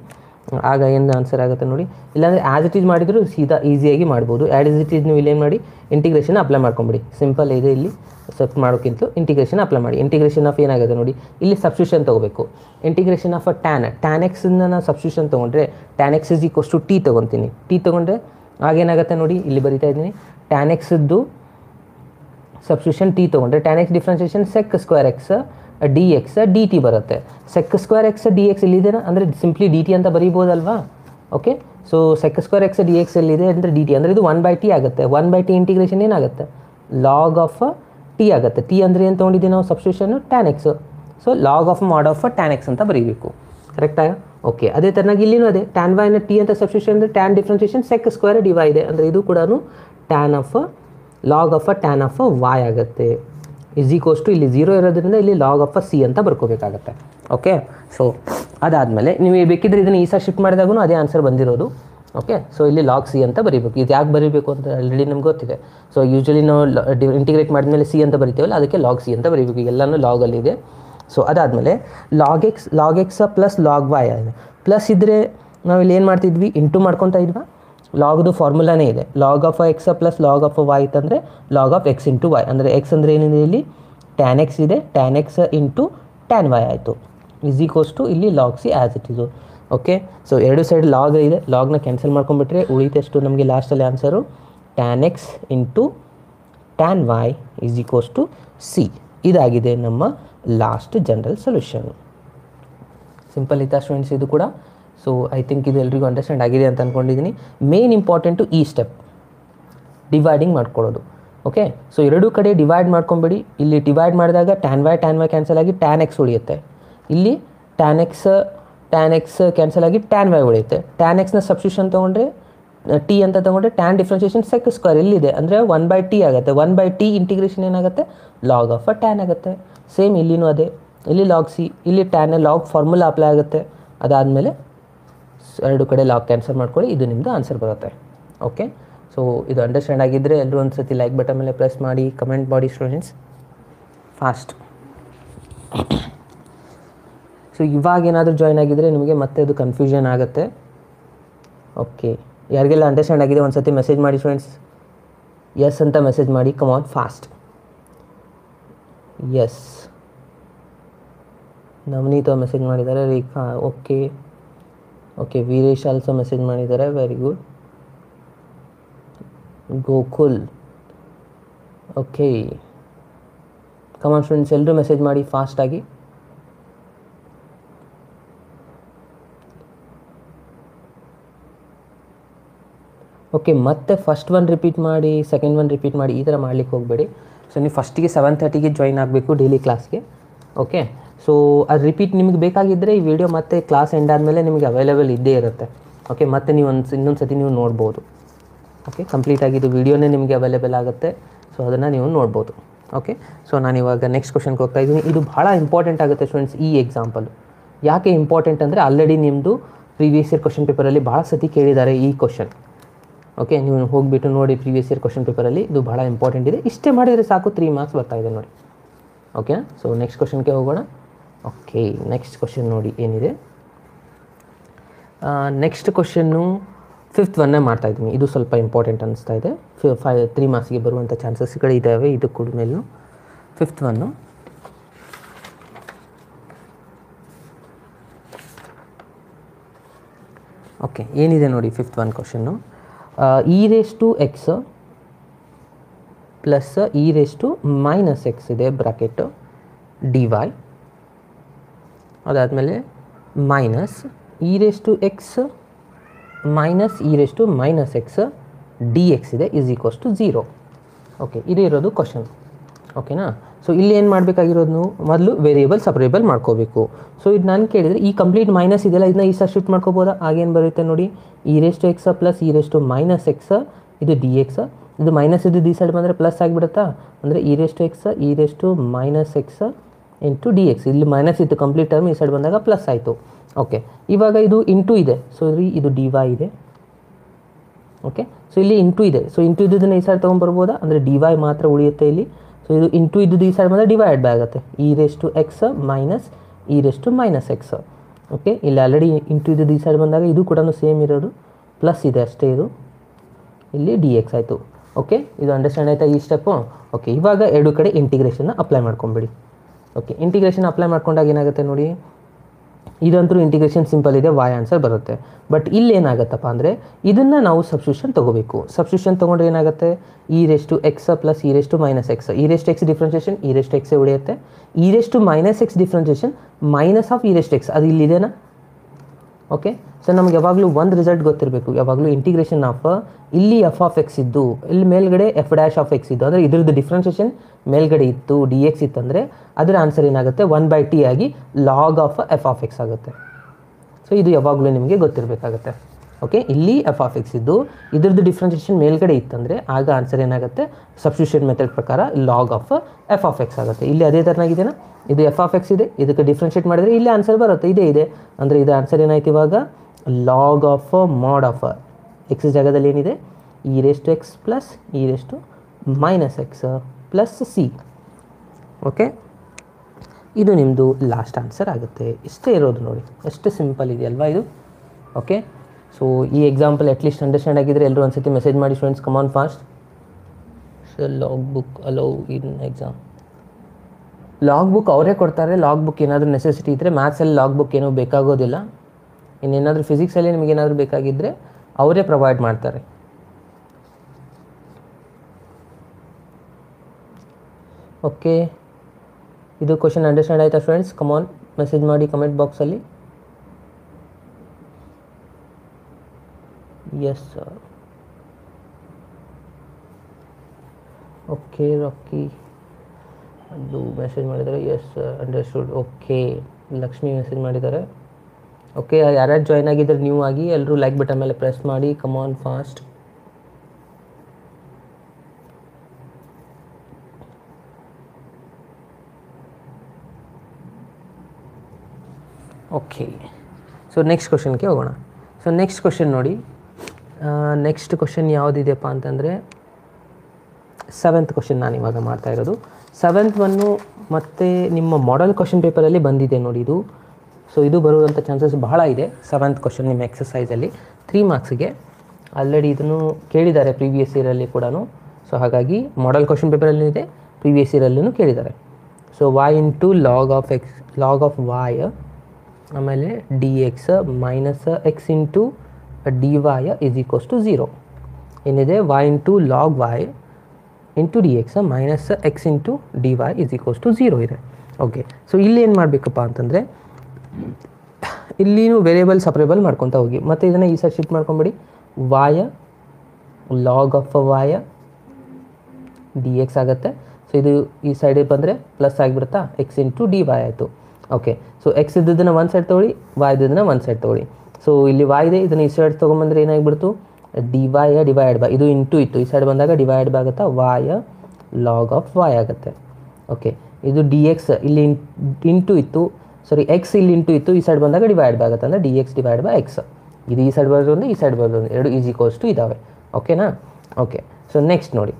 ಆಗ ಏನು ಆನ್ಸರ್ ಆಗುತ್ತೆ ನೋಡಿ ಇಲ್ಲಾಂದರೆ ಆ್ಯಸ್ ಇಟ್ ಈಸ್ ಮಾಡಿದ್ರು ಸೀದಾ ಈಸಿಯಾಗಿ ಮಾಡ್ಬೋದು ಆ್ಯಡ್ ಇಸ್ ಇಟ್ ಈಸ್ ನೀವು ಇಲ್ಲೇನು ಮಾಡಿ ಇಂಟಿಗ್ರೇಷನ್ ಅಪ್ಲೈ ಮಾಡ್ಕೊಂಬಿಡಿ ಸಿಂಪಲ್ ಇದೆ ಇಲ್ಲಿ ಸೆಟ್ ಮಾಡೋಕ್ಕಿಂತ ಇಂಟಿಗ್ರೇಷನ್ ಅಪ್ಲೈ ಮಾಡಿ ಇಂಟಿಗ್ರೇಷನ್ ಆಫ್ ಏನಾಗುತ್ತೆ ನೋಡಿ ಇಲ್ಲಿ ಸಬ್ಸ್ಟಿಟ್ಯೂಷನ್ ತೊಗೋಬೇಕು integration of uh tan tan ಎಕ್ಸನ್ನ ನಾನು ಸಬ್ಸ್ಟಿಟ್ಯೂಷನ್ ತೊಗೊಂಡ್ರೆ tan x is equals to t ತೊಗೊತೀನಿ ಟಿ ತೊಗೊಂಡ್ರೆ ಆಗೇನಾಗುತ್ತೆ ನೋಡಿ ಇಲ್ಲಿ ಬರಿತಾ ಇದ್ದೀನಿ ಟ್ಯಾನ್ ಎಕ್ಸದ್ದು ಸಬ್ಸ್ಟಿಟ್ಯೂಷನ್ ಟಿ ತೊಗೊಂಡ್ರೆ tan x differentiation sec square x d x d t ಬರುತ್ತೆ sec square x d x ಇಲ್ಲಿದೆನಾ ಅಂದರೆ ಸಿಂಪ್ಲಿ ಡಿ ಟಿ ಅಂತ ಬರೀಬೋದಲ್ವಾ okay so sec square x d x ಎಲ್ಲಿದೆ ಅಂದರೆ ಡಿ ಟಿ ಅಂದರೆ ಇದು ಒನ್ ಬೈ ಟಿ ಆಗುತ್ತೆ ಒನ್ ಬೈ ಟಿ ಇಂಟಿಗ್ರೇಷನ್ ಏನಾಗುತ್ತೆ ಲಾಗ್ ಆಫ್ ಟಿ ಆಗುತ್ತೆ ಟಿ ಅಂದರೆ ಏನು ತೊಗೊಂಡಿದ್ದೀವಿ ನಾವು substitution tan x so log of mod of tan x ಅಂತ ಬರೀಬೇಕು ಕರೆಕ್ಟಾಗ ಓಕೆ ಅದೇ ಥರನಾಗಿ ಇಲ್ಲಿನೂ ಅದೇ ಟ್ಯಾನ್ ವೈನ ಟಿ ಅಂತ ಸಬ್ಸ್ಟಿಟ್ಯೂಷನ್ ಅಂದರೆ tan differentiation sec square d y ಇದೆ ಅಂದರೆ ಇದು ಕೂಡ tan of log of uh tan of y ಆಗುತ್ತೆ ಇಸ್ ಈಕ್ವಸ್ ಟು ಇಲ್ಲಿ ಜೀರೋ ಇರೋದ್ರಿಂದ ಇಲ್ಲಿ ಲಾಗ್ ಆಫ್ ಅ ಸಿ ಅಂತ ಬರ್ಕೋಬೇಕಾಗತ್ತೆ ಓಕೆ ಸೊ ಅದಾದಮೇಲೆ ನೀವು ಬೇಕಿದ್ರೆ ಇದನ್ನು ಈ ಸಹ ಶಿಫ್ಟ್ ಮಾಡಿದಾಗೂ ಅದೇ ಆನ್ಸರ್ ಬಂದಿರೋದು ಓಕೆ ಸೊ ಇಲ್ಲಿ ಲಾಗ್ ಸಿ ಅಂತ ಬರೀಬೇಕು ಇದು ಯಾಕೆ ಬರೀಬೇಕು ಅಂತ ಆಲ್ರೆಡಿ ನಮ್ಗೆ ಗೊತ್ತಿದೆ ಸೊ ಯೂಶ್ವಲಿ ನಾವು ಇಂಟಿಗ್ರೇಟ್ ಮಾಡಿದ್ಮೇಲೆ ಸಿ ಅಂತ ಬರಿತೀವಲ್ಲ ಅದಕ್ಕೆ ಲಾಗ್ ಸಿ ಅಂತ ಬರೀಬೇಕು ಎಲ್ಲನೂ ಲಾಗಲ್ಲಿದೆ ಸೊ ಅದಾದಮೇಲೆ log x log x plus log y plus ಇದ್ದರೆ ನಾವು ಇಲ್ಲಿ ಏನು ಮಾಡ್ತಿದ್ವಿ ಇಂಟು ಮಾಡ್ಕೊತಾ ಇದ್ವಾ ಲಾಗ್ದು ಫಾರ್ಮುಲಾನೇ ಇದೆ log of x plus log of y ಅಂತಂದರೆ log of x into y ಅಂದರೆ ಎಕ್ಸ್ ಅಂದರೆ ಏನಿದೆ ಇಲ್ಲಿ ಟ್ಯಾನ್ ಎಕ್ಸ್ ಇದೆ tan x into tan y ಆಯಿತು ಇಸ್ ಈಕ್ವಸ್ ಟು ಇಲ್ಲಿ log c as it is okay so ಎರಡು ಸೈಡ್ ಲಾಗ್ ಇದೆ ಲಾಗ್ನ ಕ್ಯಾನ್ಸಲ್ ಮಾಡ್ಕೊಂಡ್ಬಿಟ್ರೆ ಉಳಿತೆಷ್ಟು ನಮಗೆ ಲಾಸ್ಟಲ್ಲಿ answer tan x into tan y is equals to c ಇದಾಗಿದೆ ನಮ್ಮ ಲಾಸ್ಟ್ ಜನರಲ್ ಸೊಲ್ಯೂಷನ್ ಸಿಂಪಲ್ ಇತ್ತಾ ಸ್ಟೂಡೆಂಟ್ಸ್ ಇದು ಕೂಡ ಸೊ ಐ ಥಿಂಕ್ ಇದು ಎಲ್ರಿಗೂ ಅಂಡರ್ಸ್ಟ್ಯಾಂಡ್ ಆಗಿದೆ ಅಂತ ಅಂದ್ಕೊಂಡಿದ್ದೀನಿ ಮೇನ್ ಇಂಪಾರ್ಟೆಂಟು ಈ ಸ್ಟೆಪ್ ಡಿವೈಡಿಂಗ್ ಮಾಡ್ಕೊಳ್ಳೋದು ಓಕೆ ಸೊ ಎರಡೂ ಕಡೆ ಡಿವೈಡ್ ಮಾಡ್ಕೊಂಬಿಡಿ ಇಲ್ಲಿ ಡಿವೈಡ್ ಮಾಡಿದಾಗ tan y tan y cancel ಆಗಿ ಟ್ಯಾನ್ ಎಕ್ಸ್ ಉಳಿಯುತ್ತೆ ಇಲ್ಲಿ tan x tan x cancel ಆಗಿ ಟ್ಯಾನ್ ವೈ ಉಳಿಯುತ್ತೆ ಟ್ಯಾನ್ ಎಕ್ಸ್ನ ಸಬ್ಸ್ಟಿಟ್ಯೂಷನ್ ತೊಗೊಂಡ್ರೆ ಟಿ ಅಂತ ತೊಗೊಂಡ್ರೆ ಟ್ಯಾನ್ ಡಿಫ್ರೆನ್ಸಿಯೇಷನ್ ಸೆಕ್ ಸ್ಕ್ವೇರ್ ಇಲ್ಲಿದೆ ಅಂದರೆ ಒನ್ ಬೈ ಟಿ ಆಗುತ್ತೆ ಒನ್ ಬೈ ಟಿ ಇಂಟಿಗ್ರೇಷನ್ ಏನಾಗುತ್ತೆ ಲಾಗ್ ಆಫ್ ಅ ಟ್ಯಾನ್ ಆಗುತ್ತೆ ಸೇಮ್ ಇಲ್ಲಿನೂ ಅದೇ ಇಲ್ಲಿ ಲಾಗ್ ಸಿ ಇಲ್ಲಿ ಟ್ಯಾನ್ ಲಾಗ್ ಫಾರ್ಮುಲಾ ಅಪ್ಲೈ ಆಗುತ್ತೆ ಅದಾದಮೇಲೆ ಎರಡು ಕಡೆ ಲಾಗ್ ಕ್ಯಾನ್ಸಲ್ ಮಾಡ್ಕೊಳ್ಳಿ ಇದು ನಿಮ್ಮದು ಆನ್ಸರ್ ಬರುತ್ತೆ ಓಕೆ ಸೊ ಇದು ಅಂಡರ್ಸ್ಟ್ಯಾಂಡ್ ಆಗಿದ್ದರೆ ಎಲ್ಲರೂ ಒಂದು ಸತಿ ಲೈಕ್ ಬಟನ್ ಮೇಲೆ ಪ್ರೆಸ್ ಮಾಡಿ ಕಮೆಂಟ್ ಮಾಡಿ ಸ್ಟೂಡೆಂಟ್ಸ್ ಫಾಸ್ಟ್ ಸೊ ಇವಾಗ ಏನಾದರೂ ಜಾಯ್ನ್ ಆಗಿದ್ದರೆ ನಿಮಗೆ ಮತ್ತೆ ಅದು ಕನ್ಫ್ಯೂಷನ್ ಆಗುತ್ತೆ ಓಕೆ ಯಾರಿಗೆಲ್ಲ ಅಂಡರ್ಸ್ಟ್ಯಾಂಡ್ ಆಗಿದೆ ಒಂದು ಸತಿ ಮೆಸೇಜ್ ಮಾಡಿ ಸ್ಟೂಡೆಂಟ್ಸ್ ಎಸ್ ಅಂತ ಮೆಸೇಜ್ ಮಾಡಿ come on fast yes Navaneetha message ಮಾಡಿದ್ದಾರೆ Rekha okay okay Veeresh also message ಮಾಡಿದ್ದಾರೆ very good Gokul okay come on students ಎಲ್ಲರೂ ಮೆಸೇಜ್ ಮಾಡಿ ಫಾಸ್ಟಾಗಿ ಓಕೆ ಮತ್ತೆ ಫಸ್ಟ್ ಒನ್ ರಿಪೀಟ್ ಮಾಡಿ ಸೆಕೆಂಡ್ ಒನ್ ರಿಪೀಟ್ ಮಾಡಿ ಈ ಥರ ಮಾಡ್ಲಿಕ್ಕೆ ಹೋಗಬೇಡಿ ಸೊ ನೀವು ಫಸ್ಟಿಗೆ ಸೆವೆನ್ ತರ್ಟಿಗೆ ಜಾಯ್ನ್ ಆಗಬೇಕು ಡೈಲಿ ಕ್ಲಾಸ್ಗೆ ಓಕೆ ಸೊ ಅದು ರಿಪೀಟ್ ನಿಮಗೆ ಬೇಕಾಗಿದ್ದರೆ ಈ ವಿಡಿಯೋ ಮತ್ತೆ ಕ್ಲಾಸ್ ಎಂಡ್ ಆದಮೇಲೆ ನಿಮಗೆ ಅವೈಲೇಬಲ್ ಇದ್ದೇ ಇರುತ್ತೆ ಓಕೆ ಮತ್ತೆ ನೀವು ಒಂದು ಇನ್ನೊಂದು ಸತಿ ನೀವು ನೋಡ್ಬೋದು ಓಕೆ ಕಂಪ್ಲೀಟ್ ಆಗಿದ್ದು ವಿಡಿಯೋನೇ ನಿಮಗೆ ಅವೈಲೇಬಲ್ ಆಗುತ್ತೆ ಸೊ ಅದನ್ನು ನೀವು ನೋಡ್ಬೋದು ಓಕೆ ಸೊ ನಾನು ಇವಾಗ ನೆಕ್ಸ್ಟ್ ಕ್ವಶನ್ಗೆ ಹೋಗ್ತಾ ಇದ್ದೀನಿ ಇದು ಭಾಳ ಇಂಪಾರ್ಟೆಂಟ್ ಆಗುತ್ತೆ ಸ್ಟೂಡೆಂಟ್ಸ್ ಈ ಎಕ್ಸಾಂಪಲ್ ಯಾಕೆ ಇಂಪಾರ್ಟೆಂಟ್ ಅಂದರೆ ಆಲ್ರೆಡಿ ನಿಮ್ಮದು ಪ್ರೀವಿಯಸ್ ಇಯರ್ ಕ್ವಶನ್ ಪೇಪರಲ್ಲಿ ಭಾಳ ಸತಿ ಕೇಳಿದ್ದಾರೆ ಈ ಕ್ವಶನ್ ಓಕೆ ನೀವು ಹೋಗಿಬಿಟ್ಟು ನೋಡಿ ಪ್ರೀವಿಯಸ್ ಇಯರ್ ಕ್ವಶನ್ ಪೇಪರಲ್ಲಿ ಇದು ಭಾಳ ಇಂಪಾರ್ಟೆಂಟ್ ಇದೆ ಇಷ್ಟೇ ಮಾಡಿದರೆ ಸಾಕು ತ್ರೀ ಮಾರ್ಕ್ಸ್ ಬರ್ತಾ ಇದೆ ನೋಡಿ ಓಕೆನಾ ಸೊ ನೆಕ್ಸ್ಟ್ ಕ್ವಶನ್ಗೆ ಹೋಗೋಣ ಓಕೆ ನೆಕ್ಸ್ಟ್ ಕ್ವಶನ್ ನೋಡಿ ಏನಿದೆ ನೆಕ್ಸ್ಟ್ ಕ್ವಶನ್ನು ಫಿಫ್ತ್ ಒನ್ನೇ ಮಾಡ್ತಾ ಇದ್ದೀನಿ ಇದು ಸ್ವಲ್ಪ ಇಂಪಾರ್ಟೆಂಟ್ ಅನಿಸ್ತಾ ಇದೆ ಫಿ ಫೈ ತ್ರೀ ಮಾರ್ಕ್ಸ್ಗೆ ಬರುವಂಥ ಚಾನ್ಸಸ್ಗಳು ಇದ್ದಾವೆ ಇದು ಕೂಡ ಮೇಲೂ ಫಿಫ್ತ್ ಒನ್ನು ಓಕೆ ಏನಿದೆ ನೋಡಿ fifth one question e raise to x plus e raise to minus x ಇದೆ ಬ್ರಾಕೆಟ್ ಡಿ ವೈ ಅದಾದಮೇಲೆ minus e raise to x minus e raise to minus x d x ಇದೆ is equals to zero okay ಇದೇ ಇರೋದು ಕ್ವಶನ್ ಓಕೆನಾ ಸೊ ಇಲ್ಲಿ ಏನು ಮಾಡಬೇಕಾಗಿರೋದು ನೀವು ಮೊದಲು ವೇರಿಯೇಬಲ್ ಸಪ್ರೇಬಲ್ ಮಾಡ್ಕೋಬೇಕು ಸೊ ಇದು ನಾನು ಕೇಳಿದರೆ ಈ ಕಂಪ್ಲೀಟ್ ಮೈನಸ್ ಇದೆಲ್ಲ ಇದನ್ನ ಈ ಸಹ ಶಿಫ್ಟ್ ಮಾಡ್ಕೋಬೋದಾ ಆಗೇನು ಬರುತ್ತೆ ನೋಡಿ e raise to x plus e raise to minus x ಇದು ಡಿ ಎಕ್ಸ್ ಇದು ಮೈನಸ್ ಇದು ದಿ ಸೈಡ್ ಬಂದರೆ ಪ್ಲಸ್ ಆಗಿಬಿಡುತ್ತಾ ಅಂದರೆ e raise to x e raise to minus x into d x ಇಲ್ಲಿ ಮೈನಸ್ ಇತ್ತು ಕಂಪ್ಲೀಟ್ ಟರ್ಮ್ ಈ ಸೈಡ್ ಬಂದಾಗ ಪ್ಲಸ್ ಆಯಿತು ಓಕೆ ಇವಾಗ ಇದು ಇಂಟು ಇದೆ ಸೊ ಇದು ಡಿ ವೈ ಇದೆ ಓಕೆ ಸೊ ಇಲ್ಲಿ ಇಂಟು ಇದೆ ಸೊ ಇಂಟು ಇದ್ದದನ್ನ ಈ ಸೈಡ್ ತೊಗೊಂಬರ್ಬೋದಾ ಅಂದರೆ ಡಿ ವೈ ಮಾತ್ರ ಉಳಿಯುತ್ತೆ ಇಲ್ಲಿ ಸೊ ಇದು ಇಂಟು ಇದ್ದದ್ದು ಈ ಸೈಡ್ ಬಂದರೆ ಡಿವೈಡ್ ಬೈ ಆಗುತ್ತೆ e raise to x minus e raise to minus x okay ಇಲ್ಲಿ ಆಲ್ರೆಡಿ ಇಂಟು ಇದು ಈ ಸೈಡ್ ಬಂದಾಗ ಇದು ಕೂಡ ಸೇಮ್ ಇರೋದು ಪ್ಲಸ್ ಇದೆ ಅಷ್ಟೇ ಇದು ಇಲ್ಲಿ ಡಿ ಎಕ್ಸ್ ಆಯಿತು ಓಕೆ ಇದು ಅಂಡರ್ಸ್ಟ್ಯಾಂಡ್ ಆಯಿತಾ ಈ ಸ್ಟೆಪ್ಪು ಓಕೆ ಇವಾಗ ಎರಡು ಕಡೆ ಇಂಟಿಗ್ರೇಷನ್ನ ಅಪ್ಲೈ ಮಾಡ್ಕೊಂಬಿಡಿ ಓಕೆ ಇಂಟಿಗ್ರೇಷನ್ ಅಪ್ಲೈ ಮಾಡ್ಕೊಂಡಾಗ ಏನಾಗುತ್ತೆ ನೋಡಿ ಇದಂತೂ ಇಂಟಿಗ್ರೇಷನ್ ಸಿಂಪಲ್ ಇದೆ ವಾಯ್ ಆನ್ಸರ್ ಬರುತ್ತೆ ಬಟ್ ಇಲ್ಲಿ ಏನಾಗುತ್ತಪ್ಪ ಅಂದರೆ ಇದನ್ನು ನಾವು ಸಬ್ಸ್ಟಿಟ್ಯೂಷನ್ ತೊಗೋಬೇಕು ಸಬ್ಸ್ಟಿಟ್ಯೂಷನ್ ತೊಗೊಂಡ್ರೆ ಏನಾಗುತ್ತೆ e raise to x plus e raise to minus x e rest x differentiation e raise to ಎಕ್ಸೇ ಉಳಿಯುತ್ತೆ e raise to minus x differentiation minus of e rest x ಅದು ಇಲ್ಲಿದೆನಾ ಓಕೆ ಸೊ ನಮ್ಗೆ ಯಾವಾಗಲೂ ಒಂದು ರಿಸಲ್ಟ್ ಗೊತ್ತಿರಬೇಕು ಯಾವಾಗಲೂ ಇಂಟಿಗ್ರೇಷನ್ ಆಫ್ ಇಲ್ಲಿ ಎಫ್ ಆಫ್ ಎಕ್ಸ್ ಇದ್ದು ಇಲ್ಲಿ ಮೇಲ್ಗಡೆ ಎಫ್ ಡ್ಯಾಶ್ ಆಫ್ ಎಕ್ಸ್ ಇದ್ದು ಅಂದರೆ ಇದ್ರದ್ದು ಡಿಫ್ರೆನ್ಷಿಯೇಷನ್ ಮೇಲ್ಗಡೆ ಇತ್ತು ಡಿ ಎಕ್ಸ್ ಇತ್ತಂದರೆ ಅದರ ಆನ್ಸರ್ ಏನಾಗುತ್ತೆ ಒನ್ ಬೈ ಟಿ ಆಗಿ log of f of x ಆಗುತ್ತೆ ಸೊ ಇದು ಯಾವಾಗಲೂ ನಿಮಗೆ ಗೊತ್ತಿರಬೇಕಾಗತ್ತೆ ಓಕೆ ಇಲ್ಲಿ ಎಫ್ ಆಫ್ ಎಕ್ಸ್ ಇದ್ದು ಇದ್ರದ್ದು ಡಿಫ್ರೆನ್ಷಿಯೇಷನ್ ಮೇಲ್ಗಡೆ ಇತ್ತಂದರೆ ಆಗ ಆನ್ಸರ್ ಏನಾಗುತ್ತೆ ಸಬ್ಸ್ಟಿಟ್ಯೂಷನ್ ಮೆಥಡ್ ಪ್ರಕಾರ log of f of x ಆಗುತ್ತೆ ಇಲ್ಲಿ ಅದೇ ಥರನಾಗಿದೆಯಾ ಇದು ಎಫ್ ಆಫ್ ಎಕ್ಸ್ ಇದೆ ಇದಕ್ಕೆ ಡಿಫ್ರೆನ್ಷಿಯೇಟ್ ಮಾಡಿದರೆ ಇಲ್ಲಿ ಆನ್ಸರ್ ಬರುತ್ತೆ ಇದೇ ಇದೆ ಅಂದರೆ ಇದು ಆನ್ಸರ್ ಏನಾಯ್ತು ಇವಾಗ log of mod of x ಜಾಗದಲ್ಲಿ ಏನಿದೆ e rest x plus e raise to minus x plus c okay ಇದು ನಿಮ್ಮದು ಲಾಸ್ಟ್ ಆನ್ಸರ್ ಆಗುತ್ತೆ ಇಷ್ಟೇ ಇರೋದು ನೋಡಿ ಎಷ್ಟು ಸಿಂಪಲ್ ಇದೆಯಲ್ವಾ ಇದು ಓಕೆ ಸೊ ಈ ಎಕ್ಸಾಂಪಲ್ ಅಟ್ಲೀಸ್ಟ್ ಅಂಡರ್ಸ್ಟ್ಯಾಂಡ್ ಆಗಿದ್ರೆ ಎಲ್ಲರೂ ಒಂದ್ಸತಿ ಮೆಸೇಜ್ ಮಾಡಿ students come on fast so log book allow in exam log book ಅವರೇ ಕೊಡ್ತಾರೆ ಲಾಗ್ ಬುಕ್ ಏನಾದರೂ ನೆಸೆಸಿಟಿ ಇದ್ದರೆ ಮ್ಯಾಥ್ಸಲ್ಲಿ ಲಾಗ್ ಬುಕ್ ಏನೂ ಬೇಕಾಗೋದಿಲ್ಲ ಇನ್ನೇನಾದರೂ ಫಿಸಿಕ್ಸಲ್ಲಿ ನಿಮಗೆ ಏನಾದರೂ ಬೇಕಾಗಿದ್ದರೆ ಅವರೇ ಪ್ರೊವೈಡ್ ಮಾಡ್ತಾರೆ ಓಕೆ ಇದು ಕ್ವಶನ್ ಅಂಡರ್ಸ್ಟ್ಯಾಂಡ್ ಆಯ್ತಾ ಫ್ರೆಂಡ್ಸ್ ಕಮಾನ್ ಮೆಸೇಜ್ ಮಾಡಿ ಕಮೆಂಟ್ ಬಾಕ್ಸಲ್ಲಿ ಎಸ್ ಸರ್ ಓಕೆ ರಾಕಿ ಅದು ಮೆಸೇಜ್ ಮಾಡಿದ್ದಾರೆ yes understood okay Lakshmi message ಮಾಡಿದ್ದಾರೆ ಓಕೆ ಯಾರ್ಯಾರು ಜಾಯ್ನ್ ಆಗಿದ್ದಾರೆ ನ್ಯೂ ಆಗಿ ಎಲ್ಲರೂ ಲೈಕ್ ಬಟನ್ ಮೇಲೆ ಪ್ರೆಸ್ ಮಾಡಿ come on fast okay so next ಕ್ವಶನ್ಗೆ ಹೋಗೋಣ ಸೊ ನೆಕ್ಸ್ಟ್ ಕ್ವಶನ್ ನೋಡಿ ನೆಕ್ಸ್ಟ್ ಕ್ವಶನ್ ಯಾವುದಿದೆಯಪ್ಪ ಅಂತಂದರೆ ಸೆವೆಂತ್ ಕ್ವಶನ್ ನಾನು ಇವಾಗ ಮಾಡ್ತಾ ಇರೋದು ಸೆವೆಂತ್ ಒನ್ನು ಮತ್ತು ನಿಮ್ಮ ಮಾಡೆಲ್ ಕ್ವಶನ್ ಪೇಪರಲ್ಲಿ ಬಂದಿದೆ ನೋಡಿ ಇದು ಸೊ ಇದು ಬರುವಂಥ ಚಾನ್ಸಸ್ ಬಹಳ ಇದೆ ಸೆವೆಂತ್ ಕ್ವಶನ್ ನಿಮ್ಮ ಎಕ್ಸಸೈಸಲ್ಲಿ ತ್ರೀ ಮಾರ್ಕ್ಸಿಗೆ ಆಲ್ರೆಡಿ ಇದನ್ನು ಕೇಳಿದ್ದಾರೆ ಪ್ರೀವಿಯಸ್ ಇಯರಲ್ಲಿ ಕೂಡ ಸೊ ಹಾಗಾಗಿ ಮಾಡೆಲ್ ಕ್ವಶನ್ ಪೇಪರಲ್ಲಿ ಇದೆ ಪ್ರೀವಿಯಸ್ ಇಯರಲ್ಲೂ ಕೇಳಿದ್ದಾರೆ so y into log of x log of y ಆಮೇಲೆ d x minus x into d y is equals to zero ಏನಿದೆ y into log y into d x minus x into d y is equals to zero ಇದೆ ಓಕೆ ಸೊ ಇಲ್ಲಿ ಏನು ಮಾಡಬೇಕಪ್ಪ ಅಂತಂದರೆ ಇಲ್ಲಿನೂ ವೇರಿಯಬಲ್ ಸಪ್ರೇಬಲ್ ಮಾಡ್ಕೊತಾ ಹೋಗಿ ಮತ್ತು ಇದನ್ನು ಈ ಸೈಡ್ ಶಿಫ್ಟ್ ಮಾಡ್ಕೊಂಬಿಡಿ y log of y d x ಆಗುತ್ತೆ ಸೊ ಇದು ಈ ಸೈಡಿಗೆ ಬಂದರೆ ಪ್ಲಸ್ ಆಗಿಬಿಡುತ್ತಾ ಎಕ್ಸ್ ಇಂಟು ಡಿ ವೈ ಆಯಿತು ಓಕೆ ಸೊ ಎಕ್ಸ್ ಇದ್ದದನ್ನು ಒಂದು ಸೈಡ್ ತೊಗೊಳ್ಳಿ ವಾಯ್ ಇದ್ದದನ್ನು ಒಂದು ಸೈಡ್ ತೊಗೊಳ್ಳಿ ಸೊ ಇಲ್ಲಿ ವಾಯ್ ಇದೆ ಇದನ್ನು ಈ ಸೈಡ್ ತೊಗೊಂಬಂದ್ರೆ ಏನಾಗಿಬಿಡ್ತು ಡಿ ವಾಯ ಡಿವೈಡ್ ಬೈ ಇದು ಇಂಟು ಇತ್ತು ಈ ಸೈಡ್ ಬಂದಾಗ ಡಿವೈಡ್ ಬೈ ಆಗುತ್ತಾ ವಾಯ ಲಾಗ್ ಆಫ್ ವಾಯ್ ಆಗುತ್ತೆ ಓಕೆ ಇದು ಡಿ ಎಕ್ಸ್ ಇಲ್ಲಿ ಇಂಟು ಇತ್ತು ಸಾರಿ ಎಕ್ಸ್ ಇಲ್ಲಿ ಇಂಟು ಇತ್ತು ಈ ಸೈಡ್ ಬಂದಾಗ ಡಿವೈಡ್ ಬೈ ಆಗುತ್ತೆ ಅಂದರೆ d x divide by x ಇದು ಈ ಸೈಡ್ ಬರೋದು ಈ ಸೈಡ್ ಬರೋದು ಎರಡು ಈಸಿ ಕೋಸ್ಟು ಇದ್ದಾವೆ ಓಕೆನಾ ಓಕೆ ಸೊ ನೆಕ್ಸ್ಟ್ ನೋಡಿ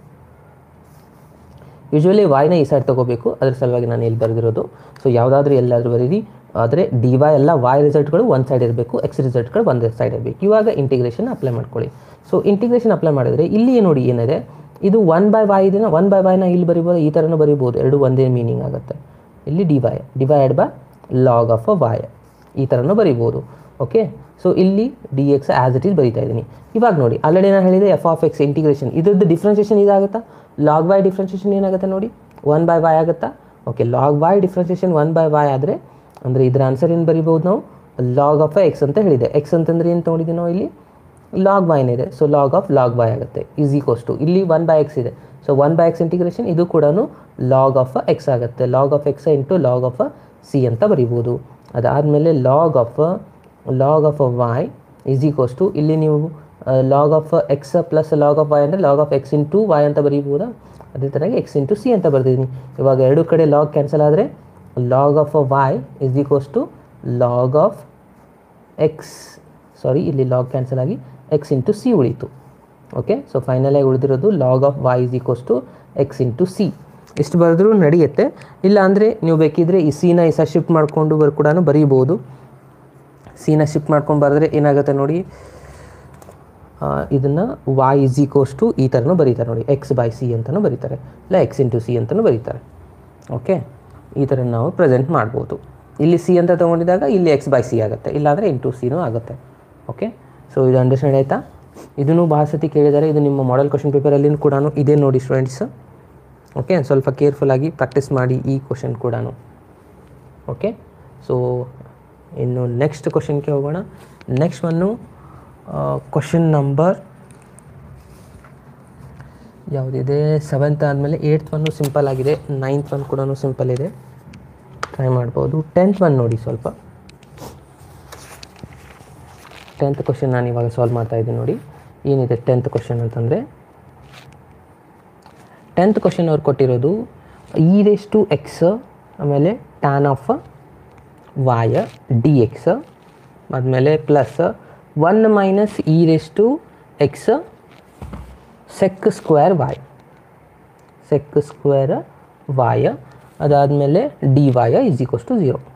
ಯೂಶ್ವಲಿ ವಾಯ್ನ ಈ ಸೈಡ್ ತೊಗೋಬೇಕು ಅದ್ರ ಸಲುವಾಗಿ ನಾನು ಇಲ್ಲಿ ಬರೆದಿರೋದು ಸೊ ಯಾವುದಾದ್ರೂ ಎಲ್ಲಾದರೂ ಬರೀರಿ ಆದರೆ ಡಿ ವೈ ಎಲ್ಲ ವಾಯ್ ರಿಸಲ್ಟ್ಗಳು ಒಂದು ಸೈಡ್ ಇರಬೇಕು ಎಕ್ಸ್ ರಿಸಲ್ಟ್ಗಳು ಒಂದು ಸೈಡ್ ಇರಬೇಕು ಇವಾಗ ಇಂಟಿಗ್ರೇಷನ್ ಅಪ್ಲೈ ಮಾಡ್ಕೊಳ್ಳಿ ಸೊ ಇಂಟಿಗ್ರೇಷನ್ ಅಪ್ಲೈ ಮಾಡಿದರೆ ಇಲ್ಲಿ ನೋಡಿ ಏನಿದೆ ಇದು ಒನ್ ಬೈ ವಾಯ್ ಇದೆಯಾ ಒನ್ ಬೈ ವಾಯ್ನ ಇಲ್ಲಿ ಬರಿಬೋದು ಈ ಥರನೂ ಬರಿಬೋದು ಎರಡು ಒಂದೇ ಮೀನಿಂಗ್ ಆಗುತ್ತೆ ಇಲ್ಲಿ d y divide by log of uh y ಈ ಥರನೂ ಬರಿಬೋದು ಓಕೆ ಸೊ ಇಲ್ಲಿ d x as it is ಬರಿತಾ ಇದ್ದೀನಿ ಇವಾಗ ನೋಡಿ ಆಲ್ರೆಡಿ ನಾನು ಹೇಳಿದೆ ಎಫ್ ಆಫ್ ಎಕ್ಸ್ ಇಂಟಿಗ್ರೇಷನ್ ಇದ್ರದ್ದು ಡಿಫ್ರೆನ್ಷಿಯೇಷನ್ ಇದಾಗುತ್ತಾ ಲಾಗ್ ಬೈ ಡಿಫ್ರೆನ್ಷಿಯೇಷನ್ ಏನಾಗುತ್ತೆ ನೋಡಿ ಒನ್ ಬೈ ವಾಯ್ ಆಗುತ್ತಾ okay log by differentiation one by y ಆದರೆ ಅಂದರೆ ಇದರ ಆನ್ಸರ್ ಏನು ಬರಿಬೋದು ನಾವು ಲಾಗ್ ಆಫ್ ಎಕ್ಸ್ ಅಂತ ಹೇಳಿದೆ ಎಕ್ಸ್ ಅಂತಂದ್ರೆ ಏನು ತೊಗೊಂಡಿದ್ದೀವಿ ನಾವು ಇಲ್ಲಿ ಲಾಗ್ ವೈನ್ ಇದೆ so log of log y ಆಗುತ್ತೆ ಈಸ್ ಈಕ್ವಸ್ ಟು ಇಲ್ಲಿ ಒನ್ ಬೈ ಎಕ್ಸ್ ಇದೆ so one by x integration ಇದು ಕೂಡ ಲಾಗ್ ಆಫ್ ಎಕ್ಸ್ ಆಗುತ್ತೆ log of x into log of c ಅಂತ ಬರಿಬೋದು ಅದಾದಮೇಲೆ log of log of y is equals to ಇಲ್ಲಿ ನೀವು log of x plus log of y ಅಂದರೆ log of x into y ಅಂತ ಬರೀಬೋದಾ ಅದೇ ಥರನಾಗಿ ಎಕ್ಸ್ ಇಂಟು ಸಿ ಅಂತ ಬರ್ತಿದ್ದೀನಿ ಇವಾಗ ಎರಡು ಕಡೆ ಲಾಗ್ ಕ್ಯಾನ್ಸಲ್ ಆದರೆ log of y is equals to log of x sorry ಇಲ್ಲಿ ಲಾಗ್ ಕ್ಯಾನ್ಸಲ್ ಆಗಿ ಎಕ್ಸ್ ಇಂಟು ಸಿ ಉಳೀತು ಓಕೆ ಸೊ ಫೈನಲಾಗಿ ಉಳಿದಿರೋದು log of y is equals to x into c ಇಷ್ಟು ಬರೆದ್ರೂ ನಡೆಯುತ್ತೆ ಇಲ್ಲ ಅಂದರೆ ನೀವು ಬೇಕಿದ್ರೆ ಈ ಸಿನ ಈ ಸಹ ಶಿಫ್ಟ್ ಮಾಡಿಕೊಂಡು ಬರ್ ಕೂಡ ಬರೀಬೋದು ಸಿನ ಶಿಫ್ಟ್ ಮಾಡ್ಕೊಂಡು ಬರೆದ್ರೆ ಏನಾಗುತ್ತೆ ನೋಡಿ ಇದನ್ನು ವಾಯ್ ಇಸ್ ಈಕೋಸ್ ಟು ಈ ಥರನೂ ಬರೀತಾರೆ ನೋಡಿ ಎಕ್ಸ್ ಬೈ ಸಿ ಅಂತಲೂ ಬರೀತಾರೆ ಇಲ್ಲ ಎಕ್ಸ್ ಇಂಟು ಸಿ ಅಂತಲೂ ಬರೀತಾರೆ ಓಕೆ ಈ ಥರ ನಾವು ಪ್ರೆಸೆಂಟ್ ಮಾಡ್ಬೋದು ಇಲ್ಲಿ ಸಿ ಅಂತ ತೊಗೊಂಡಿದ್ದಾಗ ಇಲ್ಲಿ ಎಕ್ಸ್ ಬೈ ಸಿ ಆಗುತ್ತೆ ಇಲ್ಲಾಂದರೆ ಇಂಟು ಸಿನೂ ಆಗುತ್ತೆ ಓಕೆ ಸೊ ಇದು ಅಂಡರ್ಸ್ಟ್ಯಾಂಡ್ ಆಯಿತಾ ಇದನ್ನು ಭಾಳ ಸತಿ ಕೇಳಿದ್ದಾರೆ ಇದು ನಿಮ್ಮ ಮಾಡೆಲ್ ಕ್ವಶನ್ ಪೇಪರಲ್ಲಿ ಕೂಡ ಇದೆ ನೋಡಿ ಸ್ಟೂಡೆಂಟ್ಸ್ ಓಕೆ ಸ್ವಲ್ಪ ಕೇರ್ಫುಲ್ಲಾಗಿ ಪ್ರಾಕ್ಟೀಸ್ ಮಾಡಿ ಈ ಕ್ವಶನ್ ಕೂಡ ಓಕೆ ಸೊ ಇನ್ನು ನೆಕ್ಸ್ಟ್ ಕ್ವಶನ್ಗೆ ಹೋಗೋಣ ನೆಕ್ಸ್ಟ್ ಒನ್ನು ಕ್ವಶನ್ ನಂಬರ್ ಯಾವುದಿದೆ ಸೆವೆಂತ್ ಆದಮೇಲೆ ಏಯ್ತ್ ಒನ್ನು ಸಿಂಪಲ್ ಆಗಿದೆ ನೈನ್ತ್ ಒನ್ ಕೂಡ ಸಿಂಪಲ್ ಇದೆ ಟ್ರೈ ಮಾಡ್ಬೋದು ಟೆಂತ್ ಒನ್ ನೋಡಿ ಸ್ವಲ್ಪ ಟೆಂತ್ ಕ್ವಶನ್ ನಾನು ಇವಾಗ ಸಾಲ್ವ್ ಮಾಡ್ತಾ ಇದ್ದೀನಿ ನೋಡಿ ಏನಿದೆ ಟೆಂತ್ ಕ್ವಶನ್ ಅಂತಂದರೆ ಟೆಂತ್ ಕ್ವಶನ್ ಅವ್ರು ಕೊಟ್ಟಿರೋದು ಇ ರೇಸ್ ಟು ಎಕ್ಸ್ ಆಮೇಲೆ tan of y d x ಆದಮೇಲೆ plus one minus e raise to x sec square y sec square y ಅದಾದಮೇಲೆ d y is equals to zero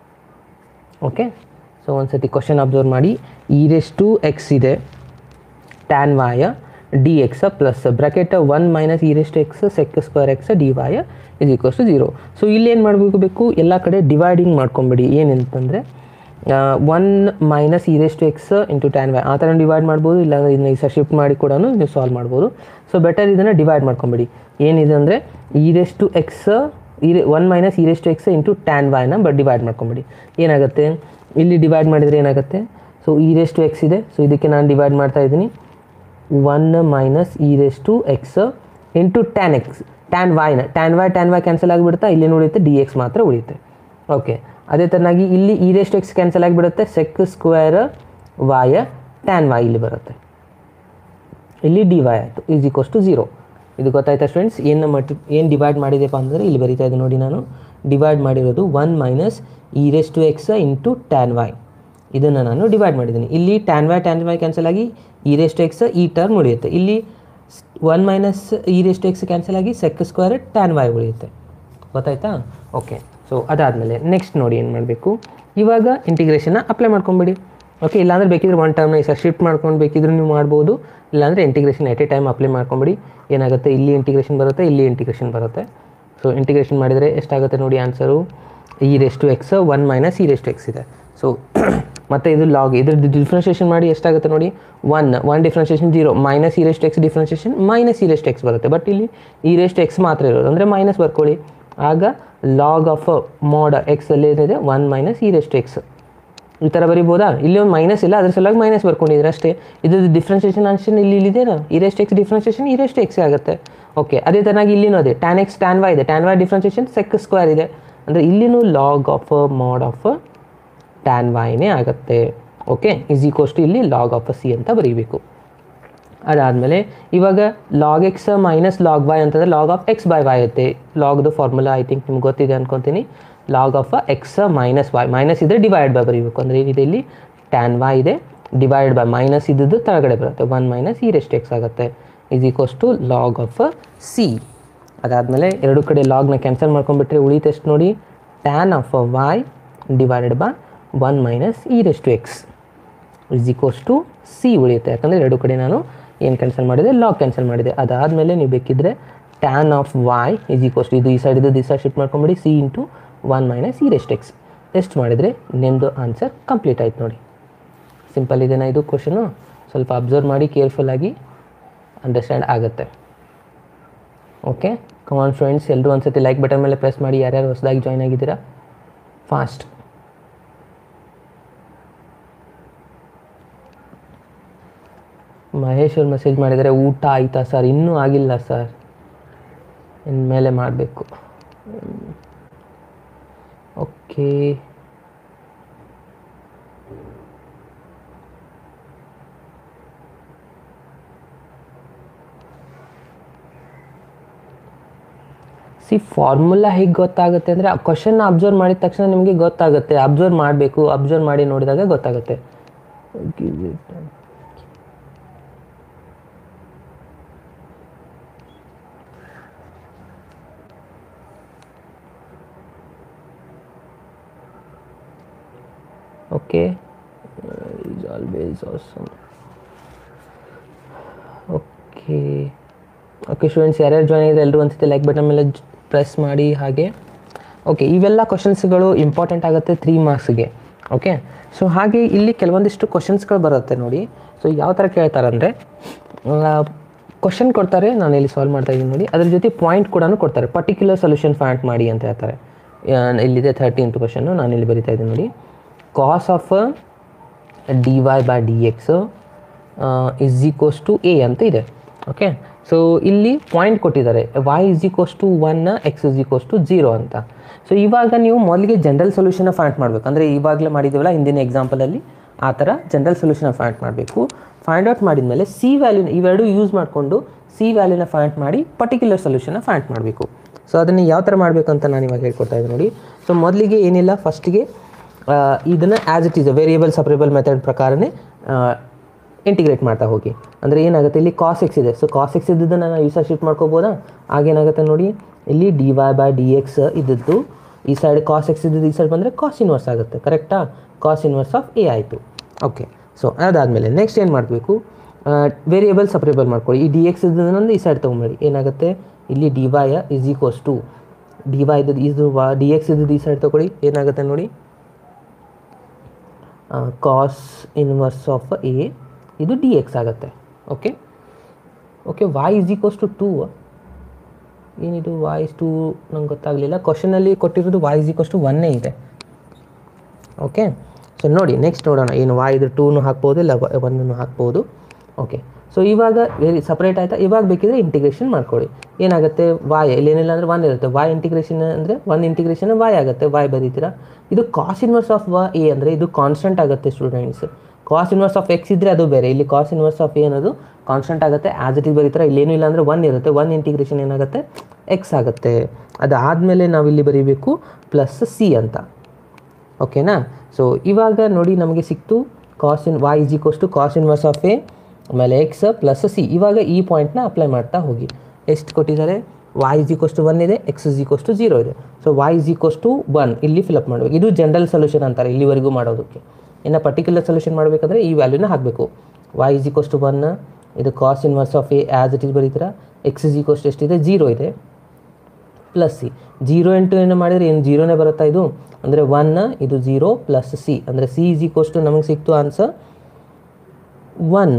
okay so ಒಂದು ಸತಿ ಕ್ವಶನ್ ಅಬ್ಸರ್ವ್ ಮಾಡಿ ಇ ರೇಸ್ ಟು ಎಕ್ಸ್ ಇದೆ tan y d x plus bracket one minus e raise to x sec square x D y is equals to zero so ಇಲ್ಲಿ ಏನು ಮಾಡಬೇಕು ಎಲ್ಲ ಕಡೆ ಡಿವೈಡಿಂಗ್ ಮಾಡ್ಕೊಂಬಿಡಿ ಏನಂತಂದರೆ one minus e raise to x into tan y ಆ ಥರ ಡಿವೈಡ್ ಮಾಡ್ಬೋದು ಇಲ್ಲಾಂದರೆ ಇದನ್ನ ಈ ಶಿಫ್ಟ್ ಮಾಡಿ ಕೂಡ ನೀವು ಸಾಲ್ವ್ ಮಾಡ್ಬೋದು ಸೊ ಬೆಟರ್ ಇದನ್ನು ಡಿವೈಡ್ ಮಾಡ್ಕೊಂಬಿಡಿ ಏನಿದೆ ಅಂದರೆ e raise to x e one minus e raise to x into tan ವೈನ ಬಟ್ ಡಿವೈಡ್ ಮಾಡ್ಕೊಂಬಿಡಿ ಏನಾಗುತ್ತೆ ಇಲ್ಲಿ ಡಿವೈಡ್ ಮಾಡಿದರೆ ಏನಾಗುತ್ತೆ so e raise to x ಇದೆ ಸೊ ಇದಕ್ಕೆ ನಾನು ಡಿವೈಡ್ ಮಾಡ್ತಾ ಇದ್ದೀನಿ one minus e raise to x into tan x tan ವೈನ tan y tan y cancel ಆಗಿಬಿಡುತ್ತಾ ಇಲ್ಲಿ ಉಳಿಯುತ್ತೆ ಡಿ ಎಕ್ಸ್ ಮಾತ್ರ ಉಳಿಯುತ್ತೆ ಓಕೆ ಅದೇ ಥರನಾಗಿ ಇಲ್ಲಿ e raise to x cancel ಆಗಿಬಿಡುತ್ತೆ sec square y tan y ಇಲ್ಲಿ ಬರುತ್ತೆ ಇಲ್ಲಿ ಡಿ ವೈ ಆಯಿತು ಈಸ್ ಈಕ್ವಸ್ ಟು ಝೀರೋ ಇದು ಗೊತ್ತಾಯ್ತಾ ಸ್ಟೂಡೆಂಟ್ಸ್ ಏನು ಮಲ್ಟಿ ಏನು ಡಿವೈಡ್ ಮಾಡಿದೆಪ್ಪ ಅಂದರೆ ಇಲ್ಲಿ ಬರೀತಾ ಇದೆ ನೋಡಿ ನಾನು ಡಿವೈಡ್ ಮಾಡಿರೋದು one minus e raise to x into tan y ಇದನ್ನು ನಾನು ಡಿವೈಡ್ ಮಾಡಿದ್ದೀನಿ ಇಲ್ಲಿ tan y tan y cancel ಆಗಿ ಇ ರೇಸ್ ಟು ಎಕ್ಸ್ ಈ ಟರ್ಮ್ ಉಳಿಯುತ್ತೆ ಇಲ್ಲಿ one minus e raise to x cancel ಆಗಿ ಸೆಕ್ ಸ್ಕ್ವೇರ್ ಟ್ಯಾನ್ ವೈ ಉಳಿಯುತ್ತೆ ಗೊತ್ತಾಯ್ತಾ ಓಕೆ ಸೊ ಅದಾದಮೇಲೆ ನೆಕ್ಸ್ಟ್ ನೋಡಿ ಏನು ಮಾಡಬೇಕು ಇವಾಗ ಇಂಟಿಗ್ರೇಷನ್ನ ಅಪ್ಲೈ ಮಾಡ್ಕೊಂಬಿಡಿ ಓಕೆ ಇಲ್ಲಾಂದ್ರೆ ಬೇಕಿದ್ರೆ ಒನ್ ಟರ್ಮ್ನ ಈ ಸರ್ ಶಿಫ್ಟ್ ಮಾಡ್ಕೊಂಡು ಬೇಕಿದ್ರೆ ನೀವು ಮಾಡ್ಬೋದು ಇಲ್ಲಾಂದರೆ integration at a time apply ಮಾಡ್ಕೊಂಬಿಡಿ ಏನಾಗುತ್ತೆ ಇಲ್ಲಿ ಇಂಟಿಗ್ರೇಷನ್ ಬರುತ್ತೆ ಇಲ್ಲಿ ಇಂಟಿಗ್ರೇಷನ್ ಬರುತ್ತೆ ಸೊ ಇಂಟಿಗ್ರೇಷನ್ ಮಾಡಿದರೆ ಎಷ್ಟಾಗುತ್ತೆ ನೋಡಿ answer e raise to x one minus e raise to x ಇದೆ ಸೊ ಮತ್ತು ಇದು ಲಾಗ್ ಇದ್ರದ್ದು ಡಿಫ್ರೆನ್ಷಿಯೇಷನ್ ಮಾಡಿ ಎಷ್ಟಾಗುತ್ತೆ ನೋಡಿ one one differentiation zero minus e raise x differentiation minus e raise x ಬರುತ್ತೆ ಬಟ್ ಇಲ್ಲಿ ಇ ರೆಸ್ಟ್ ಎಕ್ಸ್ ಮಾತ್ರ ಇರೋದು ಅಂದರೆ ಮೈನಸ್ ಬರ್ಕೊಳ್ಳಿ ಆಗ ಲಾಗ್ ಆಫ್ ಮೋಡ್ ಎಕ್ಸ್ ಅಲ್ಲಿ ಏನಿದೆ one minus e raise x ಈ ಥರ ಬರಿಬೋದಾ ಇಲ್ಲಿ ಒಂದು ಮೈನಸ್ ಇಲ್ಲ ಅದ್ರ ಸಲುವಾಗಿ ಮೈನಸ್ ಬರ್ಕೊಂಡಿದ್ರೆ ಅಷ್ಟೇ ಇದ್ರದ್ದು ಡಿಫ್ರೆನ್ಷಿಯೇಷನ್ ಆನ್ಸರ್ ಇಲ್ಲಿ ಇಲ್ಲಿದೆನಾ e raise x differentiation e raise x ಆಗುತ್ತೆ ಓಕೆ ಅದೇ ಥರನಾಗಿ ಇಲ್ಲಿನೂ ಅದೇ ಟ್ಯಾನ್ ಎಕ್ಸ್ ಟ್ಯಾನ್ ವೈ ಇದೆ tan y differentiation sec square ಇದೆ ಅಂದರೆ ಇಲ್ಲಿನೂ log of mod of tan ವೈನೇ ಆಗುತ್ತೆ ಓಕೆ ಇಸ್ ಈಕ್ವಸ್ ಟು ಇಲ್ಲಿ ಲಾಗ್ ಆಫ್ ಸಿ ಅಂತ ಬರೀಬೇಕು ಅದಾದಮೇಲೆ ಇವಾಗ log x minus log y ಅಂತಂದರೆ log of x by y ಇರುತ್ತೆ ಲಾಗ್ದು ಫಾರ್ಮುಲಾ ಐ ಥಿಂಕ್ ನಿಮ್ಗೆ ಗೊತ್ತಿದೆ ಅನ್ಕೊತೀನಿ log of X minus y minus ಇದ್ದರೆ ಡಿವೈಡ್ ಬೈ ಬರೀಬೇಕು ಅಂದರೆ ಏನಿದೆ ಇಲ್ಲಿ ಟ್ಯಾನ್ ವೈ ಇದೆ ಡಿವೈಡ್ ಬೈ ಮೈನಸ್ ಇದ್ದದ್ದು ಕೆಳಗಡೆ ಬರುತ್ತೆ one minus e rest x ಆಗುತ್ತೆ is equals to log of c ಅದಾದಮೇಲೆ ಎರಡು ಕಡೆ ಲಾಗ್ನ ಕ್ಯಾನ್ಸಲ್ ಮಾಡ್ಕೊಂಡ್ಬಿಟ್ರೆ ಉಳಿತು ಎಷ್ಟು ನೋಡಿ tan of y divided by one minus e raise to x is equals to c ಉಳಿಯುತ್ತೆ ಯಾಕಂದರೆ ಎರಡು ಕಡೆ ನಾನು ಏನು ಕ್ಯಾನ್ಸಲ್ ಮಾಡಿದೆ ಲಾಗ್ ಕ್ಯಾನ್ಸಲ್ ಮಾಡಿದೆ ಅದಾದಮೇಲೆ ನೀವು ಬೇಕಿದ್ದರೆ tan of y is equals to ಇದು ಈ ಸೈಡ್ ಇದು ಈ ಸೈಡ್ ಶಿಫ್ಟ್ ಮಾಡ್ಕೊಂಬಿಡಿ c into one minus e raise x ಎಷ್ಟು ಮಾಡಿದರೆ ನಿಮ್ಮದು ಆನ್ಸರ್ ಕಂಪ್ಲೀಟ್ ಆಯ್ತು ನೋಡಿ ಸಿಂಪಲ್ ಇದೆನಾ ಇದು ಕ್ವಶನು ಸ್ವಲ್ಪ ಅಬ್ಸರ್ವ್ ಮಾಡಿ ಕೇರ್ಫುಲ್ಲಾಗಿ ಅಂಡರ್ಸ್ಟ್ಯಾಂಡ್ ಆಗುತ್ತೆ ಓಕೆ ಕಮಾನ್ ಫ್ರೆಂಡ್ಸ್ ಎಲ್ಲರೂ ಒಂದ್ಸತಿ ಲೈಕ್ ಬಟನ್ ಮೇಲೆ ಪ್ರೆಸ್ ಮಾಡಿ ಯಾರ್ಯಾರು ಹೊಸದಾಗಿ ಜಾಯ್ನ್ ಆಗಿದ್ದೀರಾ ಫಾಸ್ಟ್ ಮಹೇಶ್ ಅವ್ರು ಮೆಸೇಜ್ ಮಾಡಿದ್ದಾರೆ ಊಟ ಆಯ್ತಾ ಸರ್ ಇನ್ನೂ ಆಗಿಲ್ಲ ಸರ್ ಇನ್ಮೇಲೆ ಮಾಡಬೇಕು ಓಕೆ ಸಿ ಫಾರ್ಮುಲಾ ಹೇಗೆ ಗೊತ್ತಾಗುತ್ತೆ ಅಂದರೆ ಆ ಕ್ವಶನ್ನ ಅಬ್ಸರ್ವ್ ಮಾಡಿದ ತಕ್ಷಣ ನಿಮಗೆ ಗೊತ್ತಾಗುತ್ತೆ ಅಬ್ಸರ್ವ್ ಮಾಡಬೇಕು ಅಬ್ಸರ್ವ್ ಮಾಡಿ ನೋಡಿದಾಗ ಗೊತ್ತಾಗುತ್ತೆ okay is always awesome okay okay students ಯಾರ್ಯಾರು ಜಾಯ್ನ್ ಆಗಿದ್ರೆ ಎಲ್ಲರೂ ಒಂದ್ಸತಿ ಲೈಕ್ ಬಟನ್ ಮೇಲೆ ಪ್ರೆಸ್ ಮಾಡಿ ಹಾಗೆ ಓಕೆ ಇವೆಲ್ಲ ಕ್ವಶನ್ಸ್ಗಳು ಇಂಪಾರ್ಟೆಂಟ್ ಆಗುತ್ತೆ ತ್ರೀ ಮಾರ್ಕ್ಸ್ಗೆ ಓಕೆ ಸೊ ಹಾಗೆ ಇಲ್ಲಿ ಕೆಲವೊಂದಿಷ್ಟು ಕ್ವಶನ್ಸ್ಗಳು ಬರುತ್ತೆ ನೋಡಿ ಸೊ ಯಾವ ಥರ ಕೇಳ್ತಾರೆ ಅಂದರೆ ಕ್ವಶನ್ ಕೊಡ್ತಾರೆ ನಾನು ಇಲ್ಲಿ ಸಾಲ್ವ್ ಮಾಡ್ತಾ ಇದ್ದೀನಿ ನೋಡಿ ಅದ್ರ ಜೊತೆ ಪಾಯಿಂಟ್ ಕೂಡ ಕೊಡ್ತಾರೆ ಪರ್ಟಿಕ್ಯುಲರ್ ಸೊಲ್ಯೂಷನ್ ಫೈಂಡ್ ಮಾಡಿ ಅಂತ ಹೇಳ್ತಾರೆ ಆ, ಇಲ್ಲಿದೆ ಥರ್ಟೀನ್ತ್ ಕ್ವಶನ್ನು ನಾನು ಇಲ್ಲಿ ಬರಿತಾ ಇದ್ದೀನಿ ನೋಡಿ cos of d y by d x is equals to a ಅಂತ ಇದೆ ಓಕೆ ಸೊ ಇಲ್ಲಿ ಪಾಯಿಂಟ್ ಕೊಟ್ಟಿದ್ದಾರೆ y is equals to one x is equals to zero ಅಂತ ಸೊ ಇವಾಗ ನೀವು ಮೊದಲಿಗೆ ಜನರಲ್ ಸೊಲ್ಯೂಷನ್ನ ಫೈಂಡ್ ಮಾಡಬೇಕು ಅಂದರೆ ಇವಾಗಲೇ ಮಾಡಿದ್ದೀವಲ್ಲ ಹಿಂದಿನ ಎಕ್ಸಾಂಪಲಲ್ಲಿ ಆ ಥರ ಜನರಲ್ ಸೊಲ್ಯೂಷನ್ ಫೈಂಡ್ ಮಾಡಬೇಕು ಫೈಂಡ್ ಔಟ್ ಮಾಡಿದ ಮೇಲೆ ಸಿ ವ್ಯಾಲ್ಯೂನ ಇವೆರಡು ಯೂಸ್ ಮಾಡಿಕೊಂಡು ಸಿ ವ್ಯಾಲ್ಯೂನ ಫೈಂಡ್ ಮಾಡಿ ಪರ್ಟಿಕ್ಯುಲರ್ ಸೊಲ್ಯೂಷನ್ನ ಫೈಂಡ್ ಮಾಡಬೇಕು ಸೊ ಅದನ್ನು ಯಾವ ಥರ ಮಾಡಬೇಕು ಅಂತ ನಾನು ಇವಾಗ ಹೇಳ್ಕೊಡ್ತಾ ಇದ್ದೀನಿ ನೋಡಿ ಸೊ ಮೊದಲಿಗೆ ಏನಿಲ್ಲ ಫಸ್ಟಿಗೆ ಇದನ್ನು as it is variable separable method ಪ್ರಕಾರನೇ ಇಂಟಿಗ್ರೇಟ್ ಮಾಡ್ತಾ ಹೋಗಿ ಅಂದರೆ ಏನಾಗುತ್ತೆ ಇಲ್ಲಿ ಕಾಸ್ ಎಕ್ಸ್ ಇದೆ ಸೊ ಕಾಸ್ ಎಕ್ಸ್ ಇದ್ದದ್ದನ್ನು ನಾವು ಯೂಸ ಶಿಫ್ಟ್ ಮಾಡ್ಕೋಬೋದಾ ಆಗೇನಾಗುತ್ತೆ ನೋಡಿ ಇಲ್ಲಿ d y by d x ಇದ್ದದ್ದು ಈ ಸೈಡ್ ಕಾಸ್ ಎಕ್ಸ್ ಇದ್ದದ್ದು ಈ ಸೈಡ್ ಬಂದರೆ ಕಾಸ್ ಇನ್ವರ್ಸ್ ಆಗುತ್ತೆ ಕರೆಕ್ಟಾ ಕಾಸ್ ಇನ್ವರ್ಸ್ ಆಫ್ ಎ ಆಯಿತು ಓಕೆ ಸೊ ಅದಾದಮೇಲೆ ನೆಕ್ಸ್ಟ್ ಏನು ಮಾಡಬೇಕು ವೇರಿಯಬಲ್ ಸಪ್ರೇಬಲ್ ಮಾಡ್ಕೊಳ್ಳಿ ಈ ಡಿ ಎಕ್ಸ್ ಇದ್ದದನ್ನೊಂದು ಈ ಸೈಡ್ ತೊಗೊಂಬೇಡಿ ಏನಾಗುತ್ತೆ ಇಲ್ಲಿ d y is equals to d y ಇದ್ದದ್ದು ಇದು ಡಿ ಎಕ್ಸ್ ಇದ್ದದ್ದು ಈ ಸೈಡ್ ತೊಗೊಳ್ಳಿ ಏನಾಗುತ್ತೆ ನೋಡಿ ಕಾಸ್ ಇನ್ವರ್ಸ್ ಆಫ್ ಎ ಇದು ಡಿ ಎಕ್ಸ್ ಆಗುತ್ತೆ okay okay y is equals to two ಏನಿದು ವಾಯ್ಸ್ ಟು ನಂಗೆ ಗೊತ್ತಾಗಲಿಲ್ಲ ಕ್ವಶನಲ್ಲಿ ಕೊಟ್ಟಿರೋದು ವಾಯ್ ಇಸ್ ಈಕ್ವಸ್ ಟು ಒನ್ನೇ ಇದೆ ಓಕೆ ಸೊ ನೋಡಿ ನೆಕ್ಸ್ಟ್ ನೋಡೋಣ ಏನು ವಾಯ್ ಇದು ಟೂನು ಹಾಕ್ಬೋದು ಇಲ್ಲ ಒನ್ನನ್ನು ಹಾಕ್ಬೋದು ಓಕೆ ಸೊ ಇವಾಗ ವೆರಿ ಸಪ್ರೇಟ್ ಆಯಿತಾ ಇವಾಗ ಬೇಕಿದ್ರೆ ಇಂಟಿಗ್ರೇಷನ್ ಮಾಡ್ಕೊಳ್ಳಿ ಏನಾಗುತ್ತೆ ವಾಯ್ ಇಲ್ಲೇನಿಲ್ಲ ಅಂದರೆ ಒನ್ ಇರುತ್ತೆ ವಾಯ್ ಇಂಟಿಗ್ರೇಷನ್ ಅಂದರೆ ಒನ್ ಇಂಟಿಗ್ರೇಷನ್ ವಾಯ್ ಆಗುತ್ತೆ ವಾಯ್ ಬರೀತೀರಾ ಇದು cos inverse of uh a ಅಂದರೆ ಇದು ಕಾನ್ಸ್ಟೆಂಟ್ ಆಗುತ್ತೆ students cos inverse of x ಇದ್ದರೆ ಅದು ಬೇರೆ ಇಲ್ಲಿ ಕಾಸ್ ಇನ್ವರ್ಸ್ ಆಫ್ ಎ ಅನ್ನೋದು ಕಾನ್ಸ್ಟೆಂಟ್ ಆಗುತ್ತೆ ಆ್ಯಸ್ ಇಟ್ ಇಸ್ ಬರೀತಾರೆ ಇಲ್ಲೇನು ಇಲ್ಲ ಅಂದರೆ ಒನ್ ಇರುತ್ತೆ ಒನ್ ಇಂಟಿಗ್ರೇಷನ್ ಏನಾಗುತ್ತೆ ಎಕ್ಸ್ ಆಗುತ್ತೆ ಅದಾದಮೇಲೆ ನಾವಿಲ್ಲಿ ಬರೀಬೇಕು ಪ್ಲಸ್ ಸಿ ಅಂತ ಓಕೆನಾ ಸೊ ಇವಾಗ ನೋಡಿ ನಮಗೆ ಸಿಕ್ತು cos in y is equals to cos inverse of a ಆಮೇಲೆ ಎಕ್ಸ್ ಪ್ಲಸ್ ಸಿ ಇವಾಗ ಈ ಪಾಯಿಂಟ್ನ ಅಪ್ಲೈ ಮಾಡ್ತಾ ಹೋಗಿ ಎಷ್ಟು ಕೊಟ್ಟಿದ್ದಾರೆ y is equals to one ಇದೆ x is equals to zero ಇದೆ so y is equals to one ಇಲ್ಲಿ ಫಿಲಪ್ ಮಾಡಬೇಕು ಇದು ಜನರಲ್ ಸೊಲ್ಯೂಷನ್ ಅಂತಾರೆ ಇಲ್ಲಿವರೆಗೂ ಮಾಡೋದಕ್ಕೆ ಇನ್ನು ಪರ್ಟಿಕ್ಯುಲರ್ ಸೊಲ್ಯೂಷನ್ ಮಾಡಬೇಕಾದ್ರೆ ಈ ವ್ಯಾಲ್ಯೂನ ಹಾಕಬೇಕು y is equals to one ಇದು cos inverse of a as it is ಬರೀತೀರಾ ಎಕ್ಸ್ ಇಸ್ ಈಕ್ವಸ್ ಟು ಎಷ್ಟಿದೆ ಜೀರೋ ಇದೆ ಪ್ಲಸ್ ಸಿ ಜೀರೋ ಇಂಟು ಏನು ಮಾಡಿದರೆ ಏನು ಜೀರೋನೇ ಬರುತ್ತಾ ಇದು ಅಂದರೆ ಒನ್ ಇದು ಜೀರೋ ಪ್ಲಸ್ ಸಿ ಅಂದರೆ ಸಿ ಇಸ್ ಈಕ್ವಸ್ ಟು ನಮಗೆ ಸಿಕ್ತು ಆನ್ಸರ್ ಒನ್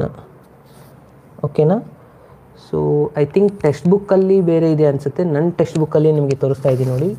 ಓಕೆನಾ ಸೊ ಐ ಥಿಂಕ್ ಟೆಕ್ಸ್ಟ್ ಬುಕ್ಕಲ್ಲಿ ಬೇರೆ ಇದೆ ಅನಿಸುತ್ತೆ ನನ್ನ ಟೆಕ್ಸ್ಟ್ ಬುಕ್ಕಲ್ಲಿ ನಿಮಗೆ ತೋರಿಸ್ತಾ ಇದ್ದೀನಿ ನೋಡಿ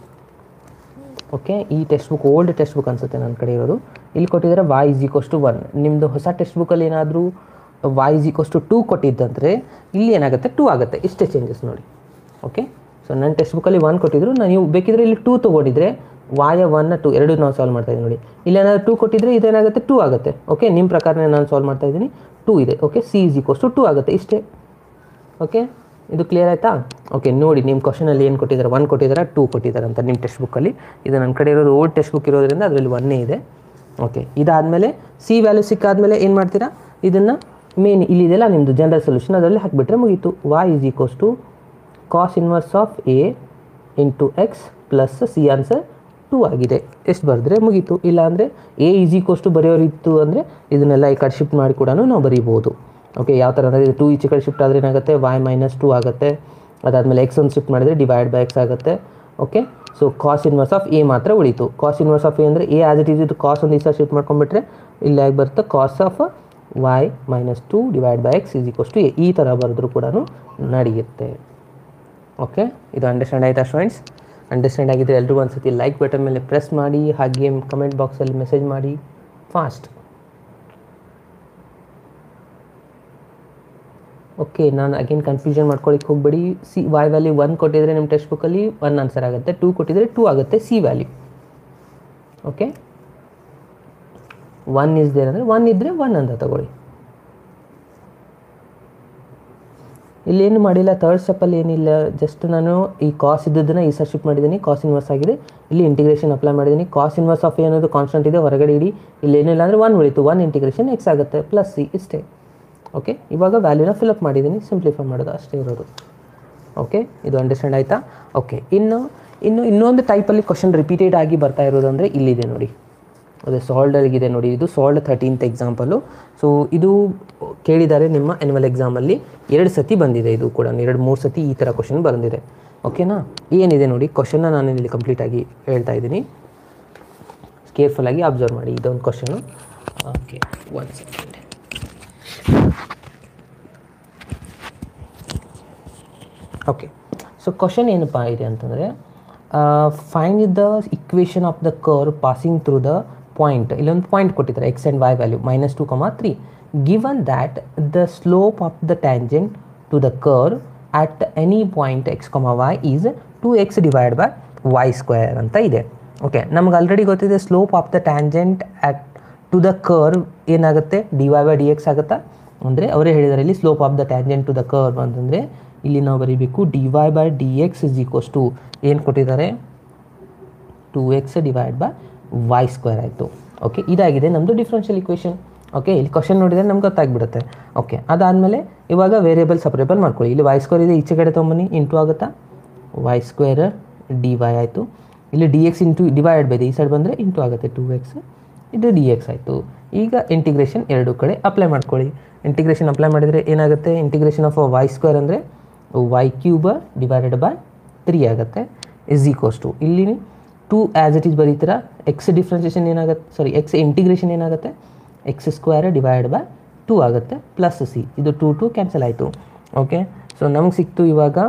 ಓಕೆ ಈ text book old text book ಅನಿಸುತ್ತೆ ನನ್ನ ಕಡೆ ಇರೋದು ಇಲ್ಲಿ ಕೊಟ್ಟಿದ್ದಾರೆ y is equals to one ನಿಮ್ಮದು ಹೊಸ ಟೆಕ್ಸ್ಟ್ ಬುಕ್ಕಲ್ಲಿ ಏನಾದರೂ y is equals to two ಕೊಟ್ಟಿದ್ದಂದರೆ ಇಲ್ಲಿ ಏನಾಗುತ್ತೆ ಟೂ ಆಗುತ್ತೆ ಇಷ್ಟೇ ಚೇಂಜಸ್ ನೋಡಿ ಓಕೆ ಸೊ ನನ್ನ ಟೆಕ್ಸ್ಟ್ ಬುಕ್ಕಲ್ಲಿ ಒನ್ ಕೊಟ್ಟಿದ್ರು ನಾನು ನೀವು ಬೇಕಿದ್ರೆ ಇಲ್ಲಿ ಟೂ ತೊಗೊಂಡಿದ್ರೆ ವಾಯ ಒನ್ನ ಟು ಎರಡು ನಾವು ಸಾಲ್ವ್ ಮಾಡ್ತಾ ಇದ್ದೀನಿ ನೋಡಿ ಇಲ್ಲಿ ಏನಾದರೂ ಟೂ ಕೊಟ್ಟಿದ್ರೆ ಇದೇನಾಗುತ್ತೆ ಟೂ ಆಗುತ್ತೆ ಓಕೆ ನಿಮ್ಮ ಪ್ರಕಾರನೇ ನಾನು ಸಾಲ್ವ್ ಮಾಡ್ತಾ ಇದ್ದೀನಿ ಟೂ ಇದೆ okay c is equals to two ಆಗುತ್ತೆ ಇಷ್ಟೇ ಓಕೆ ಇದು ಕ್ಲಿಯರ್ ಆಯಿತಾ ಓಕೆ ನೋಡಿ ನಿಮ್ಮ ಕ್ವಶನಲ್ಲಿ ಏನು ಕೊಟ್ಟಿದ್ದಾರೆ ಒನ್ ಕೊಟ್ಟಿದ್ದಾರೆ ಟೂ ಕೊಟ್ಟಿದ್ದಾರೆ ಅಂತ ನಿಮ್ಮ ಟೆಕ್ಸ್ಟ್ ಬುಕ್ಕಲ್ಲಿ ಇದು ನನ್ನ ಕಡೆ ಇರೋದು ಓಲ್ಡ್ ಟೆಕ್ಸ್ಟ್ ಬುಕ್ ಇರೋದ್ರಿಂದ ಅದರಲ್ಲಿ ಒನ್ನೇ ಇದೆ ಓಕೆ ಇದಾದಮೇಲೆ ಸಿ ವ್ಯಾಲ್ಯೂ ಸಿಕ್ಕಾದ್ಮೇಲೆ ಏನು ಮಾಡ್ತೀರಾ ಇದನ್ನು ಮೇನ್ ಇಲ್ಲಿದೆಲ್ಲ ನಿಮ್ಮದು ಜನರಲ್ ಸೊಲ್ಯೂಷನ್ ಅದರಲ್ಲಿ ಹಾಕಿಬಿಟ್ರೆ ಮುಗೀತು y is equals to cos inverse of a into x plus c answer two ಆಗಿದೆ ಎಷ್ಟು ಬರೆದ್ರೆ ಮುಗೀತು ಇಲ್ಲಾಂದರೆ ಎ ಈಸ್ ಈಕ್ವಸ್ ಟು ಬರೆಯೋರಿತ್ತು ಅಂದರೆ ಇದನ್ನೆಲ್ಲ ಈ ಕಡೆ ಶಿಫ್ಟ್ ಮಾಡಿ ಕೂಡ ನಾವು ಬರೀಬೋದು ಓಕೆ ಯಾವ ಥರ ಅಂದರೆ ಇದು ಟೂ ಈಚೆ ಕಡೆ ಶಿಫ್ಟ್ ಆದರೆ ಏನಾಗುತ್ತೆ ವಾಯ್ ಮೈನಸ್ ಟೂ ಆಗುತ್ತೆ ಅದಾದಮೇಲೆ ಎಕ್ಸ್ ಒಂದು ಶಿಫ್ಟ್ ಮಾಡಿದರೆ ಡಿವೈಡ್ ಬೈ ಎಕ್ಸ್ ಆಗುತ್ತೆ okay so cos inverse of a ಮಾತ್ರ ಉಳಿತು ಕಾಸ್ ಇನ್ವರ್ಸ್ ಆಫ್ ಎ ಅಂದರೆ ಎ ಆಸ್ ಇಟ್ ಈಸ್ ಇದು ಕಾಸ್ ಒಂದು ದಿವಸ ಶಿಫ್ಟ್ ಮಾಡ್ಕೊಂಡ್ಬಿಟ್ರೆ ಇಲ್ಲಿ ಆಗಿ ಬರುತ್ತೆ cos of y minus two divide by x is equals to a ಈ ಥರ ಬರೆದ್ರೂ ಕೂಡ ನಡೆಯುತ್ತೆ ಓಕೆ ಇದು ಅಂಡರ್ಸ್ಟ್ಯಾಂಡ್ ಆಯಿತಾ ಸ್ಟೂಡೆಂಟ್ಸ್ ಅಂಡರ್ಸ್ಟ್ಯಾಂಡ್ ಆಗಿದ್ದರೆ ಎಲ್ಲರೂ ಒಂದು ಸತಿ ಲೈಕ್ ಬಟನ್ ಮೇಲೆ ಪ್ರೆಸ್ ಮಾಡಿ ಹಾಗೆ ಕಮೆಂಟ್ ಬಾಕ್ಸಲ್ಲಿ ಮೆಸೇಜ್ ಮಾಡಿ ಫಾಸ್ಟ್ ಓಕೆ ನಾನು ಅಗೇನ್ ಕನ್ಫ್ಯೂಷನ್ ಮಾಡ್ಕೊಳ್ಳಿಕ್ಕೆ ಹೋಗಬೇಡಿ ಸಿ ವೈ ವ್ಯಾಲ್ಯೂ ಒನ್ ಕೊಟ್ಟಿದ್ರೆ ನಿಮ್ಮ ಟೆಕ್ಸ್ಟ್ ಬುಕ್ಕಲ್ಲಿ ಒನ್ ಆನ್ಸರ್ ಆಗುತ್ತೆ ಟೂ ಕೊಟ್ಟಿದ್ರೆ ಟೂ ಆಗುತ್ತೆ c value okay one is there ಅಂದರೆ ಒನ್ ಇದ್ದರೆ ಒನ್ ಅಂತ ತಗೊಳ್ಳಿ ಇಲ್ಲೇನು ಮಾಡಿಲ್ಲ ತರ್ಡ್ ಸ್ಟೆಪ್ಪಲ್ಲಿ ಏನಿಲ್ಲ ಜಸ್ಟ್ ನಾನು ಈ ಕಾಸ್ ಇದ್ದದನ್ನು ಈ ಸರ್ ಶಿಫ್ಟ್ ಮಾಡಿದ್ದೀನಿ ಕಾಸ್ ಇನ್ವರ್ಸ್ ಆಗಿದೆ ಇಲ್ಲಿ ಇಂಟಿಗ್ರೇಷನ್ ಅಪ್ಲೈ ಮಾಡಿದ್ದೀನಿ ಕಾಸ್ ಇನ್ವರ್ಸ್ ಆಫ್ ಏನದು ಕಾನ್ಸ್ಟೆಂಟ್ ಇದೆ ಹೊರಗಡೆ ಇಡಿ ಇಲ್ಲಿ ಏನಿಲ್ಲ ಅಂದರೆ ಒನ್ ಉಳಿತು ಒನ್ ಇಂಟಿಗ್ರೇಷನ್ ಎಕ್ಸ್ ಆಗುತ್ತೆ ಪ್ಲಸ್ ಸಿ ಇಷ್ಟೇ ಓಕೆ ಇವಾಗ ವ್ಯಾಲ್ಯೂನ ಫಿಲಪ್ ಮಾಡಿದ್ದೀನಿ ಸಿಂಪ್ಲಿಫೈ ಮಾಡೋದು ಅಷ್ಟೇ ಇರೋದು ಓಕೆ ಇದು ಅಂಡರ್ಸ್ಟ್ಯಾಂಡ್ ಆಯಿತಾ ಓಕೆ ಇನ್ನು ಇನ್ನು ಇನ್ನೊಂದು ಟೈಪಲ್ಲಿ ಕ್ವಶನ್ ರಿಪೀಟೆಡ್ ಆಗಿ ಬರ್ತಾ ಇರೋದು ಅಂದರೆ ಇಲ್ಲಿದೆ ನೋಡಿ ಅದೇ ಸಾಲ್ಡರ್ಗಿದೆ ನೋಡಿ ಇದು ಸಾಲ್ಡ್ ಥರ್ಟೀನ್ತ್ ಎಕ್ಸಾಂಪಲು ಸೊ ಇದು ಕೇಳಿದ್ದಾರೆ ನಿಮ್ಮ ಆ್ಯನ್ಯುವಲ್ ಎಕ್ಸಾಮಲ್ಲಿ ಎರಡು ಸತಿ ಬಂದಿದೆ ಇದು ಕೂಡ ಎರಡು ಮೂರು ಸತಿ ಈ ಥರ ಕ್ವಶನ್ ಬಂದಿದೆ ಓಕೆನಾ ಏನಿದೆ ನೋಡಿ ಕ್ವಶನ್ನ ನಾನು ಇಲ್ಲಿ ಕಂಪ್ಲೀಟಾಗಿ ಹೇಳ್ತಾ ಇದ್ದೀನಿ ಕೇರ್ಫುಲ್ಲಾಗಿ ಅಬ್ಸರ್ವ್ ಮಾಡಿ ಇದೊಂದು question okay one second okay so question ಏನಪ್ಪ ಇದೆ ಅಂತಂದರೆ find the equation of the curve passing through the point ಇಲ್ಲೊಂದು ಪಾಯಿಂಟ್ ಕೊಟ್ಟಿದ್ದಾರೆ x and y value minus two comma three given that the slope of the tangent to the curve at any point x comma y is two x divide by y square ಅಂತ ಇದೆ ಓಕೆ ನಮ್ಗೆ ಆಲ್ರೆಡಿ ಗೊತ್ತಿದೆ slope of the tangent at to the curve ಏನಾಗುತ್ತೆ d y by d x ಆಗುತ್ತಾ ಅಂದರೆ ಅವರೇ ಹೇಳಿದ್ದಾರೆ ಇಲ್ಲಿ slope of the tangent to the curve ಅಂತಂದರೆ ಇಲ್ಲಿ ನಾವು ಬರೀಬೇಕು d y by d x is equals to ಏನು ಕೊಟ್ಟಿದ್ದಾರೆ two x divide by y square ಆಯಿತು ಓಕೆ ಇದಾಗಿದೆ ನಮ್ಮದು ಡಿಫ್ರೆನ್ಷಿಯಲ್ ಇಕ್ವೇಷನ್ ಓಕೆ ಇಲ್ಲಿ ಕ್ವಶನ್ ನೋಡಿದರೆ ನಮ್ಗೆ ಗೊತ್ತಾಗ್ಬಿಡುತ್ತೆ ಓಕೆ ಅದಾದಮೇಲೆ ಇವಾಗ ವೇರಿಯಬಲ್ ಸಪ್ರೇಬಲ್ ಮಾಡ್ಕೊಳ್ಳಿ ಇಲ್ಲಿ ವೈ ಸ್ಕ್ವೇರ್ ಇದೆ ಈಚೆ ಕಡೆ ತೊಗೊಂಬನ್ನಿ ಇಂಟು ಆಗುತ್ತಾ ವೈ ಸ್ಕ್ವೇರ್ ಡಿ ವೈ ಆಯಿತು ಇಲ್ಲಿ d x into divide by ಈ ಸೈಡ್ ಬಂದರೆ ಇಂಟು ಆಗುತ್ತೆ ಟು ಎಕ್ಸ್ ಇದು ಡಿ ಎಕ್ಸ್ ಆಯಿತು ಈಗ ಇಂಟಿಗ್ರೇಷನ್ ಎರಡು ಕಡೆ ಅಪ್ಲೈ ಮಾಡ್ಕೊಳ್ಳಿ ಇಂಟಿಗ್ರೇಷನ್ ಅಪ್ಲೈ ಮಾಡಿದರೆ ಏನಾಗುತ್ತೆ ಇಂಟಿಗ್ರೇಷನ್ ಆಫ್ ವೈ ಸ್ಕ್ವೇರ್ ಅಂದರೆ y cube divided by three ಆಗುತ್ತೆ ಇಸ್ ಈಕ್ವಸ್ ಟು ಇಲ್ಲಿ ಟು ಆ್ಯಸ್ ಇಟ್ ಈಸ್ ಬರೀತೀರ ಎಕ್ಸ್ ಡಿಫ್ರೆನ್ಸಿಯೇಷನ್ ಏನಾಗುತ್ತೆ ಸಾರಿ ಎಕ್ಸ್ ಇಂಟಿಗ್ರೇಷನ್ ಏನಾಗುತ್ತೆ x square divide by two ಆಗುತ್ತೆ ಪ್ಲಸ್ ಸಿ ಇದು ಟು ಟು ಕ್ಯಾನ್ಸಲ್ ಆಯಿತು ಓಕೆ ಸೊ ನಮ್ಗೆ ಸಿಕ್ತು ಇವಾಗ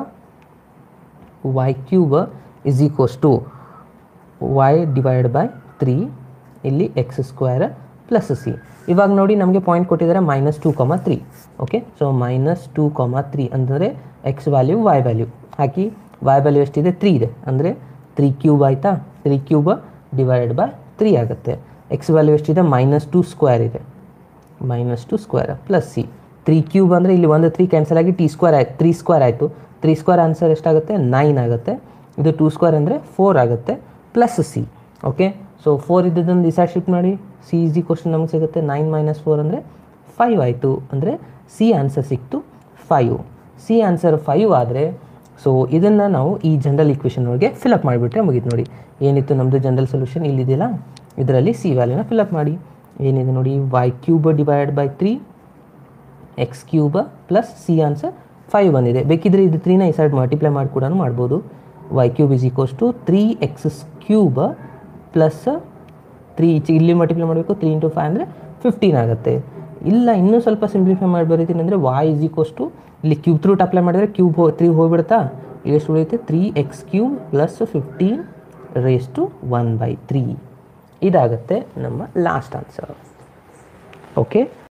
y cube is equals to y divide by three ಇಲ್ಲಿ ಎಕ್ಸ್ ಸ್ಕ್ವೇರ್ ಪ್ಲಸ್ ಸಿ ಇವಾಗ ನೋಡಿ ನಮಗೆ ಪಾಯಿಂಟ್ ಕೊಟ್ಟಿದ್ದಾರೆ minus two comma three okay so minus two comma three ಅಂದರೆ ಎಕ್ಸ್ ವ್ಯಾಲ್ಯೂ ವೈ ವ್ಯಾಲ್ಯೂ ಹಾಕಿ ವೈ ವ್ಯಾಲ್ಯೂ ಎಷ್ಟಿದೆ ತ್ರೀ ಇದೆ ಅಂದರೆ ತ್ರೀ ಕ್ಯೂಬ್ ಆಯಿತಾ three cube divided by three ಆಗುತ್ತೆ ಎಕ್ಸ್ ವ್ಯಾಲ್ಯೂ ಎಷ್ಟಿದೆ ಮೈನಸ್ ಟು ಸ್ಕ್ವೇರ್ ಇದೆ minus two square plus c three cube ಅಂದರೆ ಇಲ್ಲಿ ಒಂದು ತ್ರೀ ಕ್ಯಾನ್ಸಲ್ ಆಗಿ ಟಿ ಸ್ಕ್ವೇರ್ ಆಯ್ತು ತ್ರೀ ಸ್ಕ್ವೇರ್ ಆಯಿತು ತ್ರೀ ಸ್ಕ್ವೇರ್ ಆನ್ಸರ್ ಎಷ್ಟಾಗುತ್ತೆ ನೈನ್ ಆಗುತ್ತೆ ಇದು ಟೂ ಸ್ಕ್ವೇರ್ ಅಂದರೆ ಫೋರ್ ಆಗುತ್ತೆ plus c okay so four ಇದ್ದದನ್ನು ಈ ಸೈಡ್ ಶಿಫ್ಟ್ ಮಾಡಿ ಸಿ ಈಸಿ ಕ್ವಶನ್ ನಮಗೆ ಸಿಗುತ್ತೆ ನೈನ್ ಮೈನಸ್ ಫೋರ್ ಅಂದರೆ ಫೈವ್ ಆಯಿತು ಅಂದರೆ ಸಿ ಆನ್ಸರ್ ಸಿಕ್ತು ಫೈವ್ ಸಿ ಆನ್ಸರ್ ಫೈವ್ ಆದರೆ ಸೊ ಇದನ್ನು ನಾವು ಈ ಜನರಲ್ ಇಕ್ವೇಷನ್ ಒಳಗೆ ಫಿಲಪ್ ಮಾಡಿಬಿಟ್ರೆ ಮುಗೀತು ನೋಡಿ ಏನಿತ್ತು ನಮ್ಮದು ಜನರಲ್ ಸೊಲ್ಯೂಷನ್ ಇಲ್ಲಿದೆಯಲ್ಲ ಇದರಲ್ಲಿ ಸಿ ವ್ಯಾಲ್ಯೂನ ಫಿಲಪ್ ಮಾಡಿ ಏನಿದೆ ನೋಡಿ y cube divide by three x cube plus c answer five ಬಂದಿದೆ ಬೇಕಿದ್ರೆ ಇದು ತ್ರೀನ ಈ ಸೈಡ್ ಮಲ್ಟಿಪ್ಲೈ ಮಾಡಿ ಕೂಡ ಮಾಡ್ಬೋದು y cube is equals to three x cube plus three ಈಚೆ ಇಲ್ಲಿ ಮಲ್ಟಿಪ್ಲೈ ಮಾಡಬೇಕು ತ್ರೀ ಇಂಟು ಫೈವ್ ಅಂದರೆ ಫಿಫ್ಟೀನ್ ಆಗುತ್ತೆ ಇಲ್ಲ ಇನ್ನೂ ಸ್ವಲ್ಪ ಸಿಂಪ್ಲಿಫೈ ಮಾಡಿ ಬರೀತೀನಿ ಅಂದರೆ ವೈ ಇಸ್ ಈಕ್ವಲ್ಸ್ ಟು ಇಲ್ಲಿ ಕ್ಯೂಬ್ ರೂಟ್ ಅಪ್ಲೈ ಮಾಡಿದರೆ ಕ್ಯೂಬ್ ಹೋ ತ್ರೀ ಹೋಗ್ಬಿಡ್ತಾ ಎಷ್ಟು ಉಳಿಯುತ್ತೆ three x cube plus fifteen raise to one by three ಇದಾಗುತ್ತೆ ನಮ್ಮ ಲಾಸ್ಟ್ ಆನ್ಸರ್ ಓಕೆ